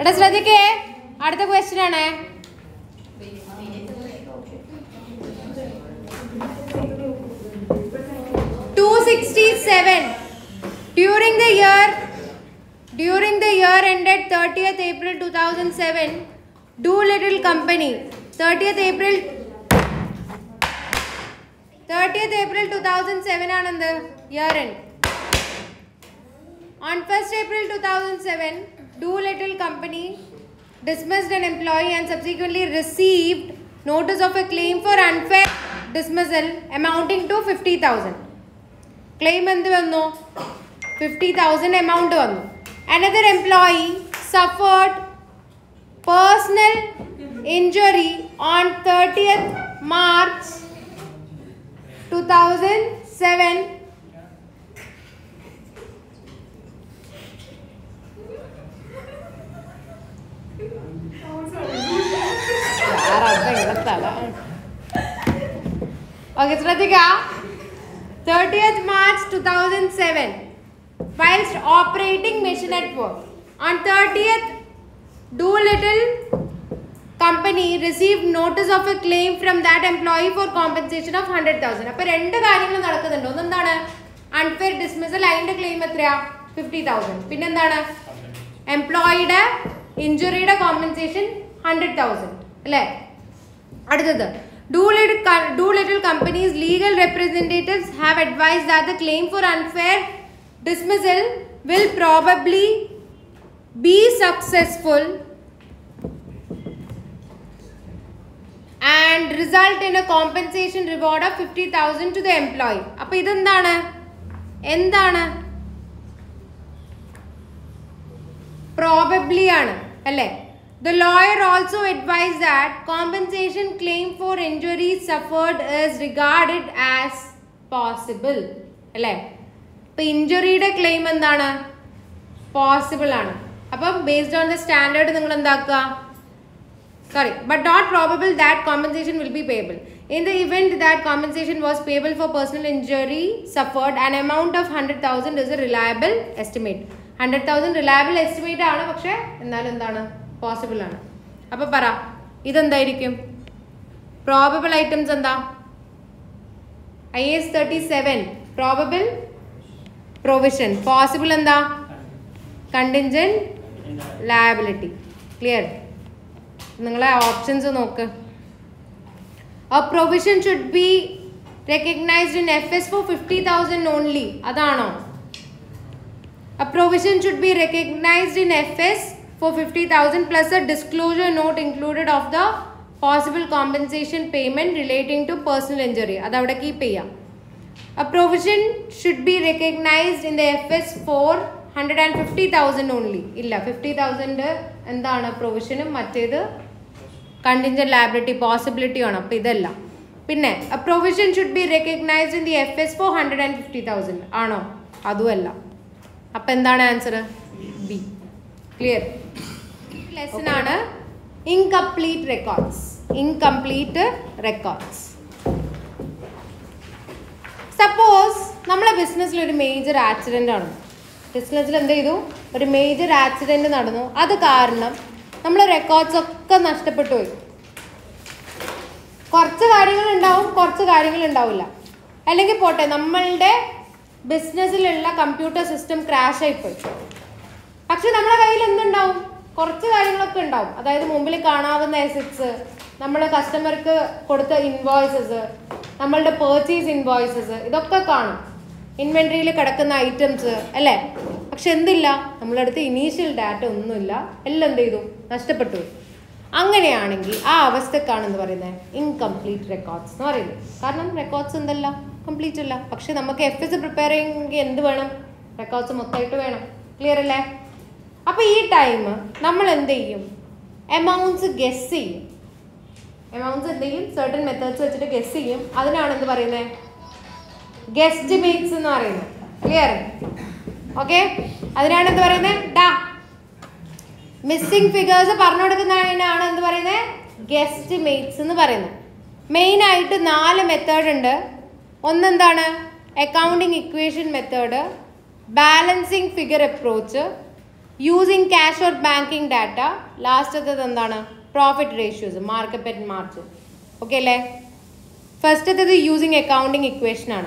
എടാ ശ്രദ്ധിക്കേ അടുത്ത ക്വസ്റ്റ്യൻ ആണ് two sixty seven during the year during the year ended thirtieth April two thousand seven Doolittle company thirtieth April thirtieth April two thousand seven ആണെന്ത് year end On 1st April 2007, Doolittle Company dismissed an employee and subsequently received notice of a claim for unfair dismissal amounting to 50,000. Claim എന്ത് വന്നു fifty thousand amount വന്നു another employee suffered personal injury on thirtieth March two thousand seven okay ശ്രദ്ധിക്ക thirtieth March two thousand seven whilst operating machine at work on thirtieth Doolittle company receive notice of a claim from that employee for compensation of hundred thousand അപ്പൊ രണ്ട് കാര്യങ്ങൾ നടക്കുന്നുണ്ട് ഒന്നെന്താണ് unfair dismissal അതിന്റെ claim എത്രയാ fifty thousand പിന്നെന്താണ് എംപ്ലോയിയുടെ ഇഞ്ചുറിയുടെ കോമ്പൻസേഷൻ ഹൺഡ്രഡ് തൗസൻഡ് അല്ലേ അടുത്തത് do little Doolittle company's legal representatives have advise that the claim for unfair dismissal will probably be successful and result in a compensation reward of fifty thousand to the employee അപ്പൊ ഇതെന്താണ് എന്താണ് probably ആണ് അല്ലേ the lawyer also advise that compensation claim for injuries suffered is regarded as possible അല്ലേ ഇപ്പൊ ഇഞ്ചുറിയുടെ claim എന്താണ് possible ആണ് അപ്പം ബേസ്ഡ് ഓൺ ദ സ്റ്റാൻഡേർഡ് നിങ്ങൾ എന്താക്കുക sorry but not probable that compensation will be payable in the event that compensation was payable for personal injury suffered an amount of 100000 is a reliable estimate 100000 reliable estimate ആണ് പക്ഷെ എന്നാലും എന്താണ് possible ആണ് അപ്പൊ പറ ഇതെന്തായിരിക്കും പ്രോബബിൾ ഐറ്റംസ് എന്താ I S thirty seven probable provision possible എന്താ കണ്ടിൻജന്റ് ലയബിലിറ്റി ക്ലിയർ നിങ്ങളെ ഓപ്ഷൻസ് നോക്ക് a provision should be recognised in F S for fifty thousand only അതാണോ a provision should be recognised in F S for fifty thousand plus a disclosure note included of the possible compensation payment relating to personal injury അത് അവിടെ keep ചെയ്യാം a provision should be recognised in the F S for hundred and fifty thousand only ഇല്ല fifty thousand എന്താണ് പ്രൊവിഷനും മറ്റേത് കണ്ടിഞ്ചൻ liability possibility ആണ് അപ്പോൾ ഇതല്ല പിന്നെ provision should be recognised in the F S for hundred and fifty thousand ആണോ അതുമല്ല അപ്പം എന്താണ് ആൻസർ ബി ക്ലിയർ ലെസൺ ആണ് incomplete records incomplete records suppose നമ്മളെ ബിസിനസ്സിൽ ഒരു മേജർ ആക്സിഡൻ്റ് ആണ് ബിസിനസ്സിൽ എന്ത് ചെയ്തു ഒരു മേജർ ആക്സിഡൻറ്റ് നടന്നു അത് കാരണം നമ്മളെ റെക്കോർഡ്സ് ഒക്കെ നഷ്ടപ്പെട്ടു പോയി കുറച്ച് കാര്യങ്ങൾ ഉണ്ടാവും കുറച്ച് കാര്യങ്ങൾ ഉണ്ടാവില്ല അല്ലെങ്കിൽ പോട്ടെ നമ്മളുടെ ബിസിനസ്സിലുള്ള കമ്പ്യൂട്ടർ സിസ്റ്റം ക്രാഷ് ആയിപ്പോയി പക്ഷെ നമ്മുടെ കയ്യിൽ എന്തുണ്ടാവും കുറച്ച് കാര്യങ്ങളൊക്കെ ഉണ്ടാവും അതായത് മുമ്പിൽ കാണാവുന്ന എസറ്റ്സ് നമ്മളെ കസ്റ്റമർക്ക് കൊടുത്ത ഇൻവോയ്സസ് നമ്മളുടെ പേർച്ചേസ് ഇൻവോയ്സസ് ഇതൊക്കെ കാണും ഇൻവെൻട്രിയിൽ കിടക്കുന്ന ഐറ്റംസ് അല്ലേ പക്ഷെ എന്തില്ല നമ്മളടുത്ത് ഇനീഷ്യൽ ഡാറ്റ ഒന്നുമില്ല എല്ലാം എന്ത് ചെയ്തു നഷ്ടപ്പെട്ടു പോയി. അങ്ങനെയാണെങ്കിൽ ആ അവസ്ഥക്കാണ് എന്ന് പറയുന്നത് ഇൻകംപ്ലീറ്റ് റെക്കോർഡ്സ് എന്ന് പറയുന്നത് കാരണം റെക്കോർഡ്സ് എന്തല്ല കംപ്ലീറ്റ് അല്ല പക്ഷെ നമുക്ക് എഫ് എസ് പ്രിപ്പയർ ചെയ്യണമെങ്കിൽ എന്ത് വേണം റെക്കോർഡ്സ് മൊത്തമായിട്ട് വേണം ക്ലിയർ അല്ലേ അപ്പൊ ഈ ടൈം നമ്മൾ എന്ത് ചെയ്യും എമൗണ്ട്സ് ഗസ് ചെയ്യും എമൗണ്ട്സ് എന്ത് ചെയ്യും സർട്ടൻ മെത്തേഡ്സ് വെച്ചിട്ട് ഗസ് ചെയ്യും അതിനാണ് എന്ത് പറയുന്നത് ഗെസ്റ്റിമേറ്റ്സ് എന്ന് പറയുന്നത് ക്ലിയർ ഓക്കെ അതിനാണ് എന്ത് പറയുന്നത് ഡാ മിസ്സിംഗ് ഫിഗേഴ്സ് പറഞ്ഞു കൊടുക്കുന്നതിനാണ് എന്ത് പറയുന്നത് ഗെസ്റ്റിമേറ്റ്സ് എന്ന് പറയുന്നത് മെയിൻ ആയിട്ട് നാല് മെത്തേഡ് ഉണ്ട് ഒന്നെന്താണ് accounting equation method balancing figure approach using cash or banking data ലാസ്റ്റത്തത് എന്താണ് profit ratios market margin okay അല്ലേ ഫസ്റ്റത്തത് യൂസിങ് അക്കൗണ്ടിങ് ഇക്വേഷൻ ആണ്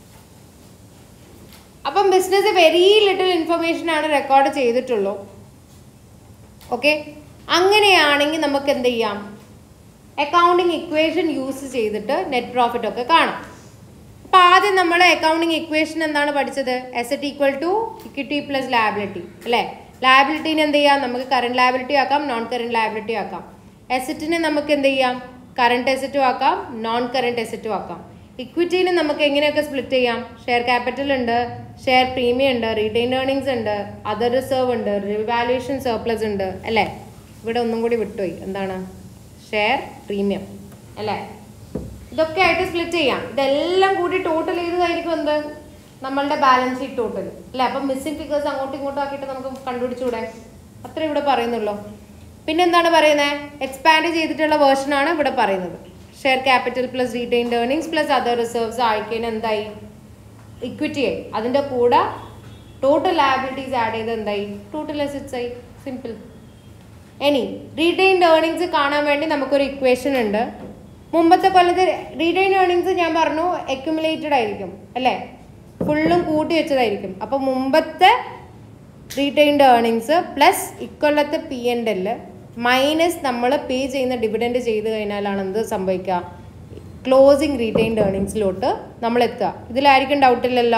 അപ്പം ബിസിനസ് വെരി ലിറ്റിൽ ഇൻഫർമേഷൻ ആണ് റെക്കോർഡ് ചെയ്തിട്ടുള്ളൂ ഓക്കെ അങ്ങനെയാണെങ്കിൽ നമുക്ക് എന്ത് ചെയ്യാം അക്കൗണ്ടിങ് ഇക്വേഷൻ യൂസ് ചെയ്തിട്ട് നെറ്റ് പ്രോഫിറ്റ് ഒക്കെ കാണാം അപ്പം ആദ്യം നമ്മൾ അക്കൗണ്ടിങ് ഇക്വേഷൻ എന്താണ് പഠിച്ചത് asset equal to equity plus liability അല്ലേ ലാബിലിറ്റീനെ എന്ത് ചെയ്യാം നമുക്ക് കറണ്ട് ലാബിലിറ്റി ആക്കാം നോൺ കറണ്ട് ലാബിലിറ്റി ആക്കാം എസറ്റിനെ നമുക്ക് എന്ത് ചെയ്യാം കറണ്ട് എസറ്റും ആക്കാം നോൺ കറണ്ട് എസറ്റും ആക്കാം ഇക്വിറ്റീനെ നമുക്ക് എങ്ങനെയൊക്കെ സ്പ്ലിറ്റ് ചെയ്യാം ഷെയർ ക്യാപിറ്റൽ ഉണ്ട് ഷെയർ പ്രീമിയം ഉണ്ട് റീറ്റെയിൻ ഏർണിങ്സ് ഉണ്ട് അതർ റിസർവ് ഉണ്ട് റിവാലുവേഷൻ സർപ്ലസ് ഉണ്ട് അല്ലേ ഇവിടെ ഒന്നും കൂടി വിട്ടുപോയി എന്താണ് ഷെയർ പ്രീമിയം അല്ലേ ഇതൊക്കെ ആയിട്ട് സ്പ്ലിറ്റ് ചെയ്യാം ഇതെല്ലാം കൂടി ടോട്ടൽ ചെയ്തതായിരിക്കും എന്ത് നമ്മളുടെ ബാലൻസ് ഷീറ്റ് ടോട്ടൽ അല്ലേ അപ്പം മിസ്സിംഗ് ഫിഗേഴ്സ് അങ്ങോട്ടും ഇങ്ങോട്ടും ആക്കിയിട്ട് നമുക്ക് കണ്ടുപിടിച്ചുകൂടെ അത്ര ഇവിടെ പറയുന്നുള്ളൂ പിന്നെ എന്താണ് പറയുന്നത് എക്സ്പാൻഡ് ചെയ്തിട്ടുള്ള വേർഷനാണ് ഇവിടെ പറയുന്നത് share capital plus retained earnings plus other reserves ആയിക്കഴിഞ്ഞാൽ എന്തായി ഇക്വിറ്റി ആയി അതിൻ്റെ കൂടെ ടോട്ടൽ ലാബിലിറ്റീസ് ആഡ് ചെയ്ത് എന്തായി ടോട്ടൽ അസറ്റ്സ് ആയി സിമ്പിൾ ഇനി റീറ്റെയിൻഡ് ഏർണിങ്സ് കാണാൻ വേണ്ടി നമുക്കൊരു ഇക്വേഷൻ ഉണ്ട് മുമ്പത്തെ കൊല്ലത്ത് റീറ്റെയിൻ ഏർണിങ്സ് ഞാൻ പറഞ്ഞു അക്യുമുലേറ്റഡ് ആയിരിക്കും അല്ലേ ഫുള്ളും കൂട്ടി വെച്ചതായിരിക്കും അപ്പോൾ മുമ്പത്തെ റീറ്റെയിൻഡ് ഏർണിങ്സ് പ്ലസ് ഇക്കൊല്ലത്തെ പി എൻഡ് എല് മൈനസ് നമ്മൾ പേ ചെയ്യുന്ന ഡിവിഡൻഡ് ചെയ്ത് കഴിഞ്ഞാലാണ് എന്ത് സംഭവിക്കുക ക്ലോസിങ് റീറ്റെയിൻഡ് ഏർണിങ്സിലോട്ട് നമ്മൾ എത്തുക ഇതിലായിരിക്കും ഡൗട്ട് ഇല്ലല്ലോ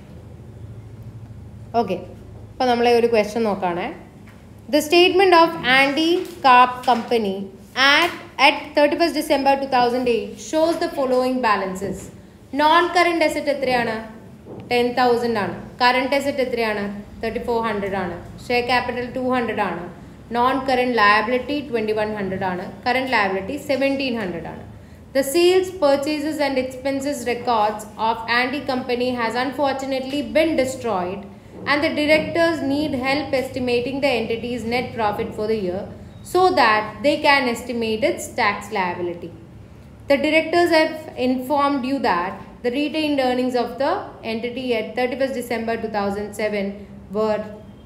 ഓക്കെ അപ്പോൾ നമ്മളെ ഒരു ക്വസ്റ്റ്യൻ നോക്കുകയാണേ The statement of Andy Carp Company at, at 31st December 2008 shows the following balances. Non-current asset എത്രയാണ് ടെൻ തൗസൻഡ് ആണ് കറണ്ട് അസറ്റ് എത്രയാണ് തേർട്ടി ഫോർ ഹൺഡ്രഡ് ആണ് ഷെയർ ക്യാപിറ്റൽ ടു ഹൺഡ്രഡ് ആണ് non current liability twenty one hundred ആണ് current liability seventeen hundred ആണ് The sales, purchases, and expenses records of Andy Company has unfortunately been destroyed, and the directors need help estimating the entity's net profit for the year so that they can estimate its tax liability. The directors have informed you that the retained earnings of the entity at 31st December 2007 were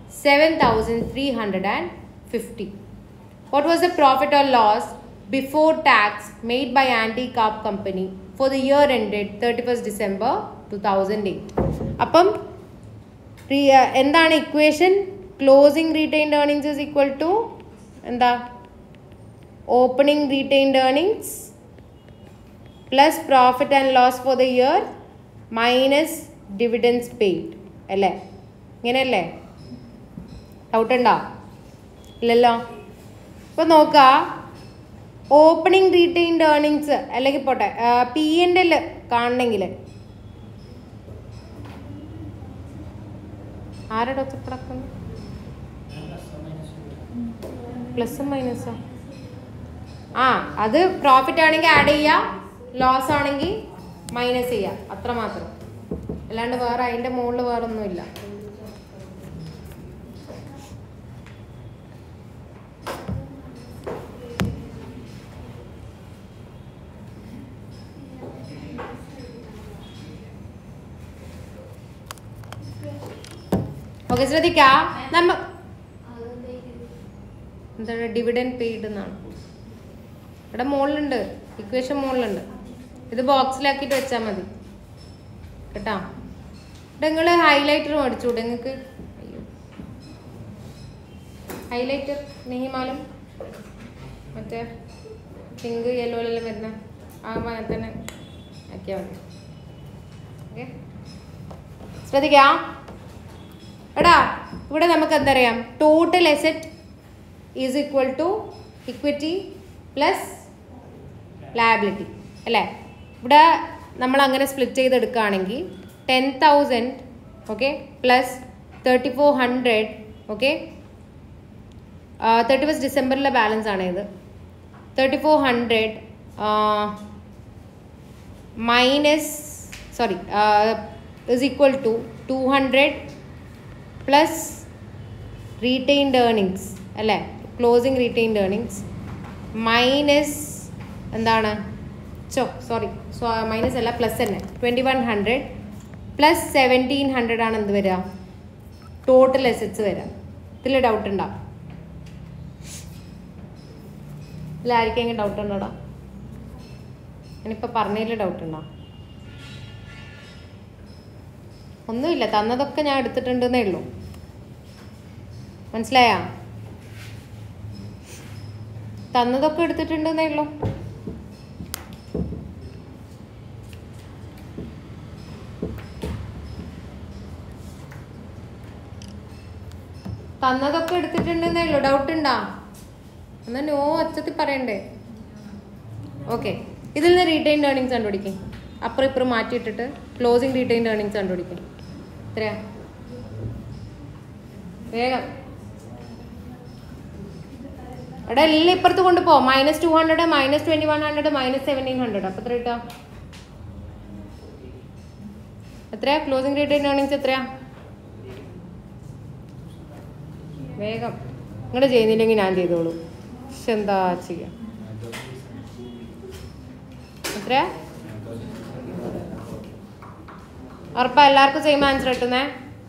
7350. What was the profit or loss before tax made by Anti Carp Company for the year ended 31st December 2008? അപ്പം re- എന്താണ് equation closing retained earnings is equal to എന്താ opening retained earnings plus profit and loss for the year minus dividends paid അല്ലേ ഇങ്ങനെയല്ലേ doubt ഉണ്ടോ ഇല്ലല്ലോ അപ്പോൾ നോക്കുക opening retained earnings അല്ലെങ്കിൽ പോട്ടെ പി എൻ്റെ എൽ കാണണമെങ്കിൽ ആരുടെ ഒച്ചപ്പടക്കുന്നു പ്ലസും മൈനസോ ആ അത് പ്രോഫിറ്റ് ആണെങ്കിൽ ആഡ് ചെയ്യുക ലോസ് ആണെങ്കിൽ മൈനസ് ചെയ്യുക അത്ര മാത്രം അല്ലാണ്ട് വേറെ അതിൻ്റെ മുകളിൽ വേറെ ഒന്നുമില്ല ഓക്കെ ശ്രദ്ധിക്ക നമ്മ എന്താണ് ഡിവിഡൻ പെയ്ഡ് എന്നാണ് ഇവിടെ മുകളിലുണ്ട് ഇക്വേഷൻ മുകളിലുണ്ട് ഇത് ബോക്സിലാക്കിയിട്ട് വെച്ചാൽ മതി കേട്ടോ ഇവിടെ നിങ്ങൾ ഹൈലൈറ്റർ മേടിച്ചൂടെ നിങ്ങൾക്ക് അയ്യോ ഹൈലൈറ്റർ നെഹിമാലും മറ്റേ പിങ്ക് യെല്ലോയിലെല്ലാം വരുന്ന ആ അങ്ങനെ തന്നെ ആക്കിയാൽ മതി ഓക്കെ ശ്രദ്ധിക്കാം എടാ ഇവിടെ നമുക്ക് എന്തറിയാം total asset is equal to equity plus liability അല്ലേ ഇവിടെ നമ്മൾ അങ്ങനെ സ്പ്ലിറ്റ് ചെയ്തെടുക്കുകയാണെങ്കിൽ ten thousand okay plus thirty four hundred okay thirty first ഡിസംബറിലെ ബാലൻസ് ആണ് ഇത് thirty four hundred minus sorry is equal to two hundred plus retained earnings അല്ലേ closing retained earnings minus എന്താണ് ചോ സോറി സോ മൈനസ് അല്ല plus തന്നെ twenty one hundred plus seventeen hundred ആണ് എന്ത് വരിക ടോട്ടൽ എസറ്റ്സ് വരിക ഇതിൽ ഡൗട്ട് ഉണ്ടോ ഇതിൽ ആർക്കെങ്കിലും ഡൗട്ട് ഉണ്ടോടാ ഞാനിപ്പോൾ പറഞ്ഞതിൽ ഡൗട്ട് ഉണ്ടോ ഒന്നുമില്ല തന്നതൊക്കെ ഞാൻ എടുത്തിട്ടുണ്ടെന്നേ ഉള്ളൂ മനസ്സിലായാ തന്നതൊക്കെ എടുത്തിട്ടുണ്ടെന്നേ ഉള്ളൂ തന്നതൊക്കെ എടുത്തിട്ടുണ്ടെന്നേ ഉള്ളൂ ഡൗട്ട് ഉണ്ടോ എന്നാ നോ അച്ചത്തിൽ പറയണ്ടേ ഓക്കെ ഇതിൽ നിന്ന് റീറ്റെയിൻഡ് ഏർണിങ്സ് കണ്ടുപിടിക്കും അപ്പുറം ഇപ്പുറം മാറ്റിയിട്ടിട്ട് ക്ലോസിംഗ് റീറ്റെയിൻഡ് ഏർണിങ്സ് കണ്ടുപിടിക്കും എത്രയാ വേഗം എടാ എല്ലാം ഇപ്പുറത്ത് കൊണ്ടുപോ minus two hundred minus twenty one hundred minus seventeen hundred അപ്പൊ എത്ര കിട്ടാ എത്രയാ ക്ലോസിംഗ് റീറ്റെയിൻഡ് ഏർണിങ്സ് എത്രയാ വേഗം നിങ്ങളുടെ ചെയ്യുന്നില്ലെങ്കിൽ ഞാൻ ചെയ്തോളൂ പക്ഷെ എന്താ ചെയ്യാ എത്രയാ ഉറപ്പാ എല്ലാവർക്കും സെയിം ആൻസർ കിട്ടുന്നേ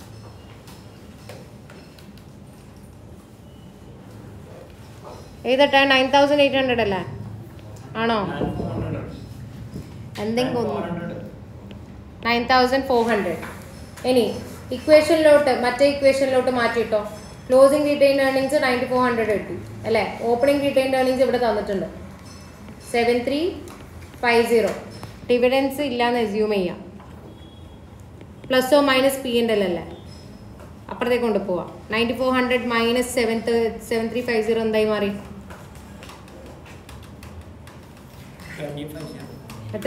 എഴുതട്ടെ നയൻ തൗസൻഡ് എയ്റ്റ് ഹൺഡ്രഡ് അല്ലേ ആണോ എന്തെങ്കിലും നയൻ തൗസൻഡ് ഫോർ ഹൺഡ്രഡ് ഇനി ഇക്വേഷനിലോട്ട് മറ്റേ ഇക്വേഷനിലോട്ട് മാറ്റിയിട്ടോ closing retain earnings ninety four hundred കിട്ടി അല്ലേ ഓപ്പണിംഗ് റീറ്റെയിൻ ഏർണിങ്സ് ഇവിടെ തന്നിട്ടുണ്ട് seven three five zero dividends ഇല്ലാന്ന് എസ്യൂം ചെയ്യാം പ്ലസ് ഓ മൈനസ് പി എൻ്റെ അല്ലേ അപ്പുറത്തേക്ക് കൊണ്ടുപോവാം ninety four hundred minus seven seven three five zero എന്തായി മാറി എത്ര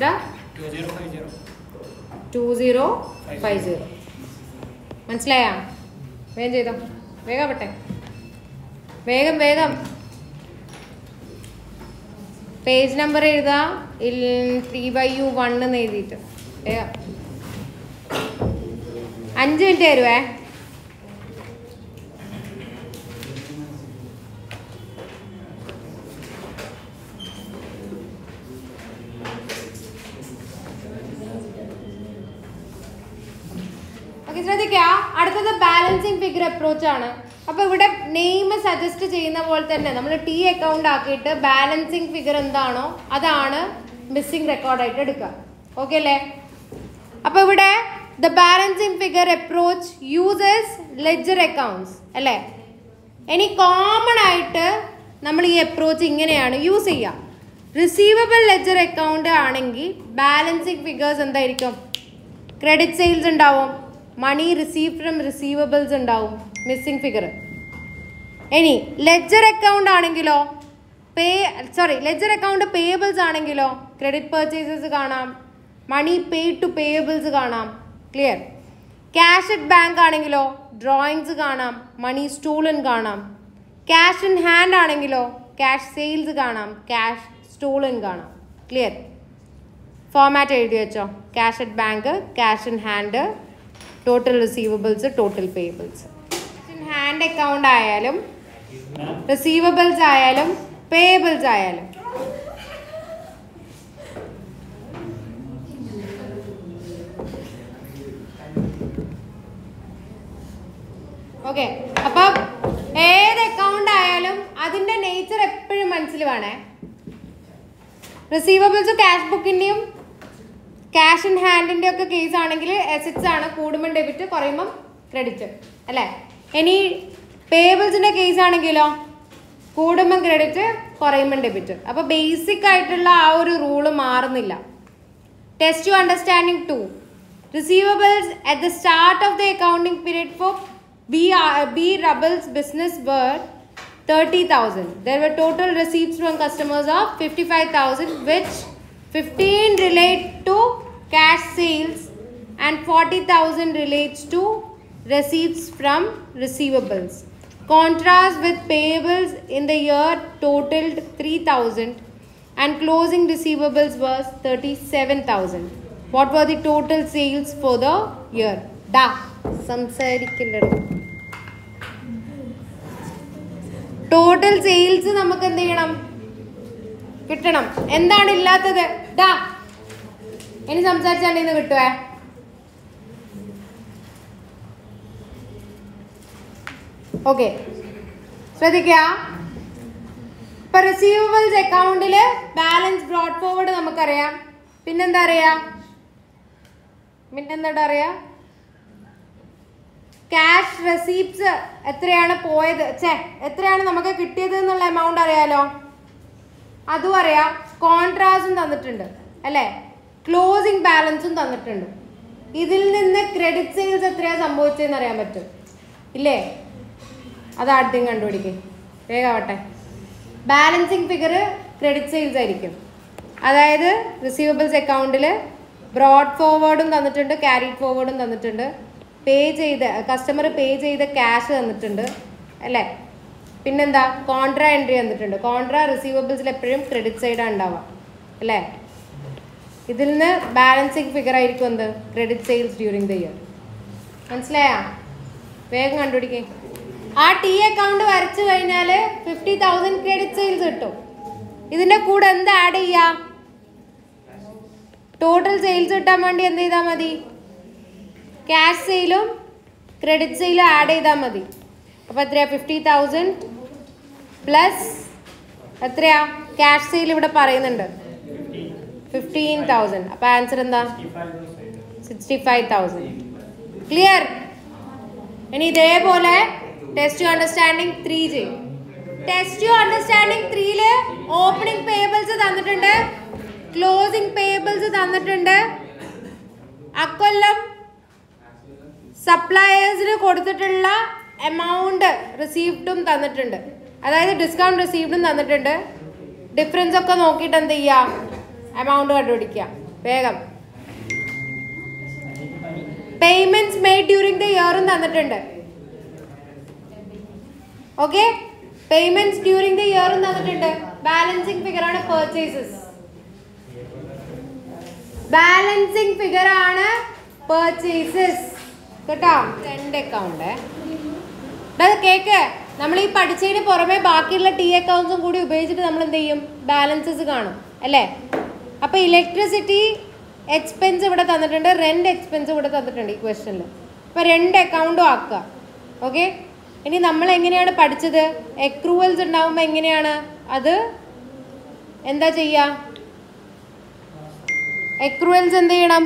ടു സീറോ ഫൈവ് സീറോ മനസ്സിലായാ വേഗം ചെയ്തോ വേഗം ആവട്ടെ വേഗം വേഗം പേജ് നമ്പർ എഴുതാ ത്രീ ബൈ യു വൺ എന്ന് എഴുതിയിട്ട് വേഗം അഞ്ച് മിനിറ്റ് തരുവേ ഓക്കെ ശ്രദ്ധിക്കുക അടുത്തത് ബാലൻസിങ് ഫിഗർ അപ്രോച്ച് ആണ് അപ്പൊ ഇവിടെ നെയിം സജസ്റ്റ് ചെയ്യുന്ന പോലെ തന്നെ നമ്മൾ ടി അക്കൗണ്ട് ആക്കിയിട്ട് ബാലൻസിങ് ഫിഗർ എന്താണോ അതാണ് മിസ്സിംഗ് റെക്കോർഡായിട്ട് എടുക്കുക ഓക്കെ അല്ലേ അപ്പൊ ഇവിടെ ദ ബാലൻസിങ് ഫിഗർ അപ്രോച്ച് യൂസേഴ്സ് ലെജർ അക്കൗണ്ട്സ് അല്ലേ ഇനി കോമൺ ആയിട്ട് നമ്മൾ ഈ അപ്രോച്ച് ഇങ്ങനെയാണ് യൂസ് ചെയ്യുക റിസീവബിൾ ലെജർ അക്കൗണ്ട് ആണെങ്കിൽ ബാലൻസിങ് ഫിഗേഴ്സ് എന്തായിരിക്കും ക്രെഡിറ്റ് സെയിൽസ് ഉണ്ടാവും മണി റിസീവ് ഫ്രം റിസീവബിൾസ് ഉണ്ടാവും മിസ്സിംഗ് ഫിഗർ ഇനി ലെജർ അക്കൗണ്ട് ആണെങ്കിലോ pay sorry ledger account payables ആണെങ്കിലോ ക്രെഡിറ്റ് പർച്ചേസസ് കാണാം മണി പേ ടു പേയബിൾസ് കാണാം ക്ലിയർ ക്യാഷ് അറ്റ് ബാങ്ക് ആണെങ്കിലോ ഡ്രോയിങ്സ് കാണാം മണി സ്റ്റൂളൻ കാണാം ക്യാഷ് ഇൻ ഹാൻഡ് ആണെങ്കിലോ ക്യാഷ് സെയിൽസ് കാണാം ക്യാഷ് സ്റ്റൂളൻ കാണാം ക്ലിയർ ഫോമാറ്റ് എഴുതി വെച്ചോ cash at bank cash in hand total receivables total payables in hand account ആയാലും റിസീവബിൾസ് ആയാലും പേയബിൾസ് ആയാലും ഓക്കെ അപ്പൊ ഏത് അക്കൗണ്ട് ആയാലും അതിന്റെ നേച്ചർ എപ്പോഴും മനസ്സിൽ വേണേ റിസീവബിൾസ് ക്യാഷ് ബുക്കിന്റെയും ക്യാഷ് ഇൻ ഹാൻഡിന്റെ ഒക്കെ കേസ് ആണെങ്കിൽ എസറ്റ്സ് ആണ് കൂടുമ്പോൾ ഡെബിറ്റ് കുറയുമ്പം ക്രെഡിറ്റ് അല്ലേ ഇനി പേബിൾസിന്റെ കേസ് ആണെങ്കിലോ കൂടുമ്പം ക്രെഡിറ്റ് കുറയുമ്പം ഡെബിറ്റ് അപ്പൊ ബേസിക് ആയിട്ടുള്ള ആ ഒരു റൂള് മാറുന്നില്ല test to understanding to receivables at the start of the accounting period for B, B Rubble's business were 30,000. There were total receipts from customers of 55,000 which 15 relate to cash sales and 40,000 relates to receipts from receivables. Contrast with payables in the year totaled 3,000 and closing receivables was 37,000. What were the total sales for the year? Da. സംസാരിക്കില്ലടോ total sales നമുക്ക് എന്ത് ചെയ്യണം കിട്ടണം എന്താണ് ഇല്ലാത്തത് ഡാ ഇനി സംസാരിച്ചാൽ ഇന്ന് കിട്ടുവേ ഓക്കെ ശ്രദ്ധിക്കുക ഇപ്പൊ റിസീവബിൾസ് അക്കൗണ്ടില് ബാലൻസ് ബ്രോഡ് ഫോർവേഡ് നമുക്കറിയാം പിന്നെന്താ അറിയാ പിന്നെന്താ അറിയാ ക്യാഷ് റെസീപ്റ്റ്സ് എത്രയാണ് പോയത് ഛേ എത്രയാണ് നമുക്ക് കിട്ടിയത് എന്നുള്ള എമൗണ്ട് അറിയാലോ അതും അറിയാം കോൺട്രാസും തന്നിട്ടുണ്ട് അല്ലേ ക്ലോസിംഗ് ബാലൻസും തന്നിട്ടുണ്ട് ഇതിൽ നിന്ന് ക്രെഡിറ്റ് സെയിൽസ് എത്രയാ സംഭവിച്ചതെന്ന് അറിയാൻ പറ്റും ഇല്ലേ അത് ആദ്യം കണ്ടുപിടിക്കേ വേഗാവട്ടെ ബാലൻസിങ് ഫിഗർ ക്രെഡിറ്റ് സെയിൽസ് ആയിരിക്കും അതായത് റിസീവബിൾസ് അക്കൗണ്ടിൽ ബ്രോഡ് ഫോർവേഡും തന്നിട്ടുണ്ട് ക്യാരിഡ് ഫോർവേഡും തന്നിട്ടുണ്ട് പേ ചെയ്ത കസ്റ്റമർ പേ ചെയ്ത ക്യാഷ് തന്നിട്ടുണ്ട് അല്ലേ പിന്നെന്താ കോൺട്രാ എൻട്രി തന്നിട്ടുണ്ട് കോൺട്രാ റിസീവബിൾസിൽ എപ്പോഴും ക്രെഡിറ്റ് സൈഡാണ് ഉണ്ടാവുക അല്ലേ ഇതിൽ നിന്ന് ബാലൻസിങ് ഫിഗർ ആയിരിക്കും എന്ത് credit sales during the year മനസ്സിലായാ വേഗം കണ്ടുപിടിക്കേ ആ ടി അക്കൗണ്ട് വരച്ചു കഴിഞ്ഞാൽ ഫിഫ്റ്റി തൗസൻഡ് ക്രെഡിറ്റ് സെയിൽസ് കിട്ടും ഇതിന്റെ കൂടെ എന്ത് ആഡ് ചെയ്യാം ടോട്ടൽ സെയിൽസ് കിട്ടാൻ വേണ്ടി എന്ത് ചെയ്താൽ മതി ക്യാഷ് സെയിലും ക്രെഡിറ്റ് സെയിലും ആഡ് ചെയ്താൽ മതി അപ്പോൾ എത്രയാ ഫിഫ്റ്റി തൗസൻഡ് പ്ലസ് എത്രയാ ക്യാഷ് സെയിൽ ഇവിടെ പറയുന്നുണ്ട് ഫിഫ്റ്റീൻ തൗസൻഡ് അപ്പോൾ ആൻസർ എന്താ സിക്സ്റ്റി ഫൈവ് തൗസൻഡ് ക്ലിയർ ഇനി ഇതേപോലെ ടെസ്റ്റ് ടു അണ്ടർസ്റ്റാൻഡിങ് ത്രീ ചെയ്യും ടെസ്റ്റ് ടു അണ്ടർസ്റ്റാൻഡിങ് ത്രീയില് ഓപ്പണിംഗ് പേബിൾസ് തന്നിട്ടുണ്ട് ക്ലോസിംഗ് പേബിൾസ് തന്നിട്ടുണ്ട് അക്കൊല്ലം സപ്ലയേഴ്സിന് കൊടുത്തിട്ടുള്ള എമൗണ്ട് റിസീവ്ഡും തന്നിട്ടുണ്ട് അതായത് ഡിസ്കൗണ്ട് റിസീവ്ഡും തന്നിട്ടുണ്ട് ഡിഫറൻസ് ഒക്കെ നോക്കിയിട്ട് എന്ത് ചെയ്യുക എമൗണ്ട് കണ്ടുപിടിക്കുക വേഗം പേയ്മെന്റ്സ് മെയ്ഡ് ഡ്യൂറിംഗ് ദ ഇയറും തന്നിട്ടുണ്ട് ഓക്കെ പേയ്മെന്റ്സ് ഡ്യൂറിംഗ് ദ ഇയറും തന്നിട്ടുണ്ട് ബാലൻസിങ് ഫിഗർ ആണ് പെർച്ചേസസ് ബാലൻസിങ് ഫിഗർ ആണ് പെർച്ചേസസ് കേട്ടോ രണ്ട് അക്കൗണ്ട് കേക്ക് നമ്മൾ ഈ പഠിച്ചതിന് പുറമെ ബാക്കിയുള്ള ടി അക്കൗണ്ട്സും കൂടി ഉപയോഗിച്ചിട്ട് നമ്മൾ എന്ത് ചെയ്യും ബാലൻസസ് കാണും അല്ലേ അപ്പൊ ഇലക്ട്രിസിറ്റി എക്സ്പെൻസ് ഇവിടെ തന്നിട്ടുണ്ട് റെന്റ് എക്സ്പെൻസ് ഇവിടെ തന്നിട്ടുണ്ട് ഈ ക്വസ്റ്റനിൽ അപ്പൊ രണ്ട് അക്കൗണ്ടും ആക്കുക ഓക്കെ ഇനി നമ്മൾ എങ്ങനെയാണ് പഠിച്ചത് എക്രൂവൽസ് ഉണ്ടാവുമ്പോൾ എങ്ങനെയാണ് അത് എന്താ ചെയ്യുക എക്രൂവൽസ് എന്ത് ചെയ്യണം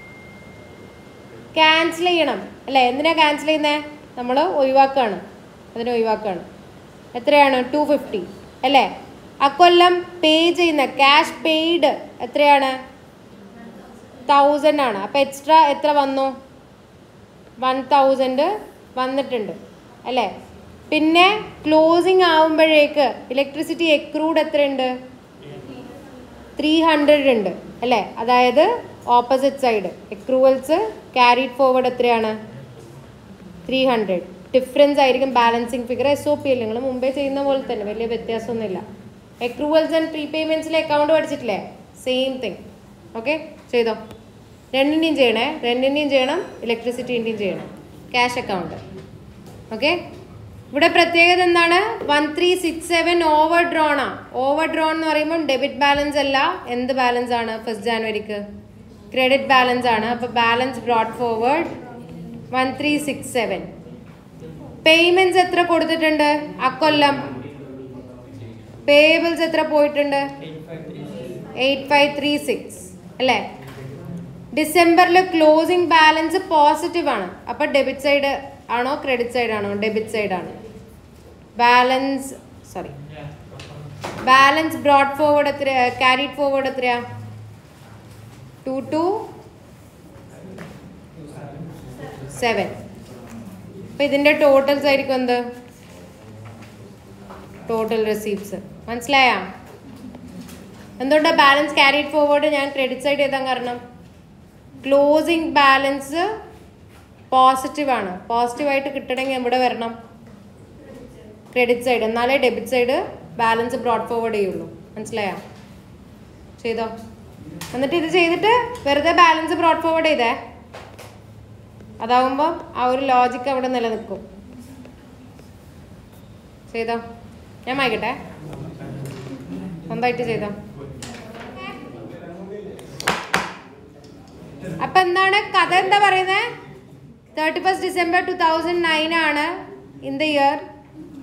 ക്യാൻസൽ ചെയ്യണം അല്ലേ എന്തിനാ ക്യാൻസൽ ചെയ്യുന്നത് നമ്മൾ ഒഴിവാക്കുകയാണ് അതിനെ ഒഴിവാക്കുകയാണ് എത്രയാണ് ടു ഫിഫ്റ്റി അല്ലേ അക്കൊല്ലം പേ ചെയ്യുന്ന ക്യാഷ് പെയ്ഡ് എത്രയാണ് തൗസൻഡ് ആണ് അപ്പം എക്സ്ട്രാ എത്ര വന്നു വൺ തൗസൻഡ് വന്നിട്ടുണ്ട് അല്ലേ പിന്നെ ക്ലോസിങ് ആവുമ്പോഴേക്ക് ഇലക്ട്രിസിറ്റി എക്രൂഡ് എത്രയുണ്ട് ത്രീ ഹൺഡ്രഡ് ഉണ്ട് അല്ലേ അതായത് opposite side accruals carried forward എത്രയാണ് ത്രീ ഹൺഡ്രഡ് ഡിഫറൻസ് ആയിരിക്കും balancing figure S O P അല്ലേ നിങ്ങൾ മുമ്പേ ചെയ്യുന്ന പോലെ തന്നെ വലിയ വ്യത്യാസമൊന്നുമില്ല എക്രൂവൽസ് ആൻഡ് പ്രീ പേയ്മെൻറ്റ്സിലെ അക്കൗണ്ട് പഠിച്ചിട്ടില്ലേ സെയിം തിങ് ഓക്കെ ചെയ്തോ രണ്ടിൻ്റെയും ചെയ്യണേ റെൻറ്റിൻ്റെയും ചെയ്യണം ഇലക്ട്രിസിറ്റീൻ്റെയും ചെയ്യണം ക്യാഷ് അക്കൗണ്ട് ഓക്കെ ഇവിടെ പ്രത്യേകത എന്താണ് one three six seven overdrawn ആ ഓവർ ഡ്രോൺ എന്ന് പറയുമ്പോൾ ഡെബിറ്റ് ബാലൻസ് അല്ല എന്ത് ബാലൻസ് ആണ് ഫസ്റ്റ് ജാനുവരിക്ക് ക്രെഡിറ്റ് ബാലൻസ് ആണ് അപ്പോൾ balance brought forward one three six seven payments എത്ര കൊടുത്തിട്ടുണ്ട് അക്കൊല്ലം പേബിൾസ് എത്ര പോയിട്ടുണ്ട് എയ്റ്റ് ഫൈവ് ത്രീ സിക്സ് അല്ലേ ഡിസംബറിൽ ക്ലോസിംഗ് ബാലൻസ് പോസിറ്റീവ് ആണ് അപ്പോൾ ഡെബിറ്റ് സൈഡ് ആണോ ക്രെഡിറ്റ് സൈഡ് ആണോ ഡെബിറ്റ് സൈഡ് ആണ് balance sorry balance brought forward എത്ര ക്യാരിഡ് ഫോർവേഡ് എത്രയാ ടു ടു സെവൻ അപ്പം ഇതിൻ്റെ ടോട്ടൽസ് ആയിരിക്കും എന്ത് ടോട്ടൽ റെസീപ്റ്റ്സ് മനസ്സിലായാ എന്തുകൊണ്ടാണ് ബാലൻസ് ക്യാരിഡ് ഫോർവേഡ് ഞാൻ ക്രെഡിറ്റ് സൈഡ് എഴുതാൻ കാരണം ക്ലോസിംഗ് ബാലൻസ് പോസിറ്റീവ് ആണ് പോസിറ്റീവായിട്ട് കിട്ടണമെങ്കിൽ എവിടെ വരണം ക്രെഡിറ്റ് സൈഡ് എന്നാലേ debit side balance brought forward ചെയ്യുള്ളൂ മനസ്സിലായോ ചെയ്തോ എന്നിട്ട് ഇത് ചെയ്തിട്ട് വെറുതെ ബാലൻസ് ബ്രോഡ് ഫോർവേഡ് ചെയ്തേ അതാവുമ്പോൾ ആ ഒരു ലോജിക്ക് അവിടെ നിലനിൽക്കും ചെയ്തോ ഞാൻ വായിക്കട്ടെ സ്വന്തമായിട്ട് ചെയ്തോ അപ്പൊ എന്താണ് കഥ എന്താ പറയുന്നത് thirty first December two thousand nine ആണ് in the year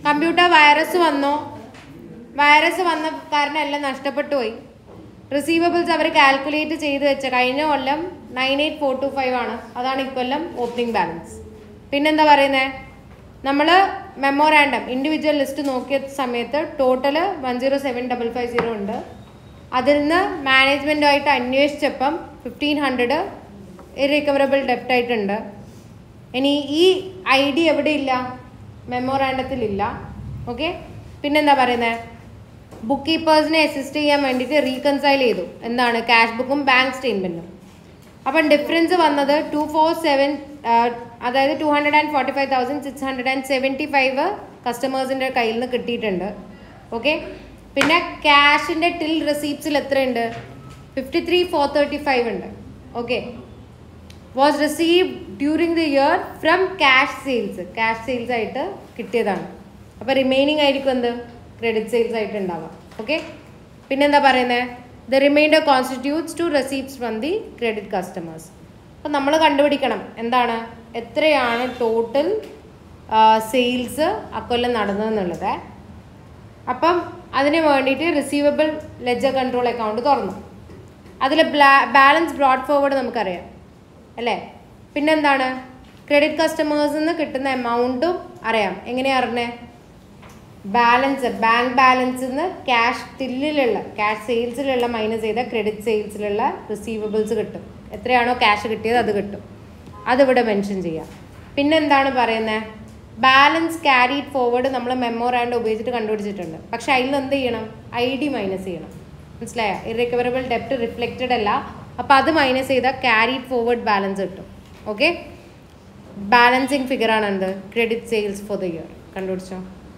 computer virus വന്നോ വൈറസ് വന്ന കാരണം എല്ലാം നഷ്ടപ്പെട്ടു പോയി റിസീവബിൾസ് അവർ കാൽക്കുലേറ്റ് ചെയ്ത് വെച്ച കഴിഞ്ഞ കൊല്ലം nine eight four two five ആണ് അതാണ് ഇക്കൊല്ലം ഓപ്പണിംഗ് ബാലൻസ് പിന്നെന്താ പറയുന്നത് നമ്മൾ മെമ്മോറാൻഡം ഇൻഡിവിജ്വൽ ലിസ്റ്റ് നോക്കിയ സമയത്ത് total one zero seven double five zero ഉണ്ട് അതിൽ നിന്ന് മാനേജ്മെൻറ്റുമായിട്ട് അന്വേഷിച്ചപ്പം ഫിഫ്റ്റീൻ ഹൺഡ്രഡ് ഇറിക്കവറബിൾ ഡെപ്റ്റ് ആയിട്ടുണ്ട് ഇനി ഈ ഐ ഡി എവിടെ ഇല്ല മെമ്മോറാൻഡത്തിലില്ല ഓക്കെ പിന്നെന്താ പറയുന്നത് ബുക്ക് കീപ്പേഴ്സിനെ അസിസ്റ്റ് ചെയ്യാൻ വേണ്ടിയിട്ട് റീകൺസൈൽ ചെയ്തു എന്താണ് ക്യാഷ് ബുക്കും ബാങ്ക് സ്റ്റേറ്റ്മെൻറ്റും അപ്പം ഡിഫറൻസ് വന്നത് ടു ഫോർ സെവൻ അതായത് two hundred and forty five thousand six hundred and seventy five കസ്റ്റമേഴ്സിൻ്റെ കയ്യിൽ നിന്ന് കിട്ടിയിട്ടുണ്ട് ഓക്കെ പിന്നെ ക്യാഷിൻ്റെ ടിൽ റെസീപ്റ്റ്സിൽ എത്രയുണ്ട് fifty three four thirty five ഉണ്ട് okay was receive during the year from cash sales cash sales ആയിട്ട് കിട്ടിയതാണ് അപ്പോൾ റിമൈനിങ് ആയിരിക്കും എന്ത് ക്രെഡിറ്റ് സെയിൽസ് ആയിട്ട് ഉണ്ടാവുക ഓക്കെ പിന്നെന്താ പറയുന്നത് the remainder constitutes to receipts from the credit customers അപ്പം നമ്മൾ കണ്ടുപിടിക്കണം എന്താണ് എത്രയാണ് ടോട്ടൽ സെയിൽസ് അക്കൊല്ലം നടന്നതെന്നുള്ളത് അപ്പം അതിന് വേണ്ടിയിട്ട് റിസീവബിൾ ലെജർ കൺട്രോൾ അക്കൗണ്ട് തുറന്നു അതിൽ ബാലൻസ് ബ്രോഡ് ഫോർവേഡ് നമുക്കറിയാം അല്ലേ പിന്നെന്താണ് ക്രെഡിറ്റ് കസ്റ്റമേഴ്സിൽ നിന്ന് കിട്ടുന്ന എമൗണ്ടും അറിയാം എങ്ങനെയാ അറിഞ്ഞേ ബാലൻസ് ബാങ്ക് ബാലൻസിൽ നിന്ന് ക്യാഷ് ടില്ലിലുള്ള ക്യാഷ് സെയിൽസിലുള്ള മൈനസ് ചെയ്ത ക്രെഡിറ്റ് സെയിൽസിലുള്ള റിസീവബിൾസ് കിട്ടും എത്രയാണോ ക്യാഷ് കിട്ടിയത് അത് കിട്ടും അതിവിടെ മെൻഷൻ ചെയ്യാം പിന്നെന്താണ് പറയുന്നത് ബാലൻസ് ക്യാരിഡ് ഫോർവേഡ് നമ്മൾ മെമ്മോറാൻഡ് ഉപയോഗിച്ചിട്ട് കണ്ടുപിടിച്ചിട്ടുണ്ട് പക്ഷെ അതിൽ നിന്ന് എന്ത് ചെയ്യണം ഐ ഡി മൈനസ് ചെയ്യണം മനസ്സിലായോ ഇറിക്കവറബിൾ ഡെപ്റ്റ് റിഫ്ലക്റ്റഡ് അല്ല അപ്പോൾ അത് മൈനസ് ചെയ്താൽ ക്യാരിഡ് ഫോർവേഡ് ബാലൻസ് കിട്ടും ഓക്കെ ബാലൻസിങ് ഫിഗർ ആണ് എന്ത് credit sales for the year കണ്ടുപിടിച്ചോ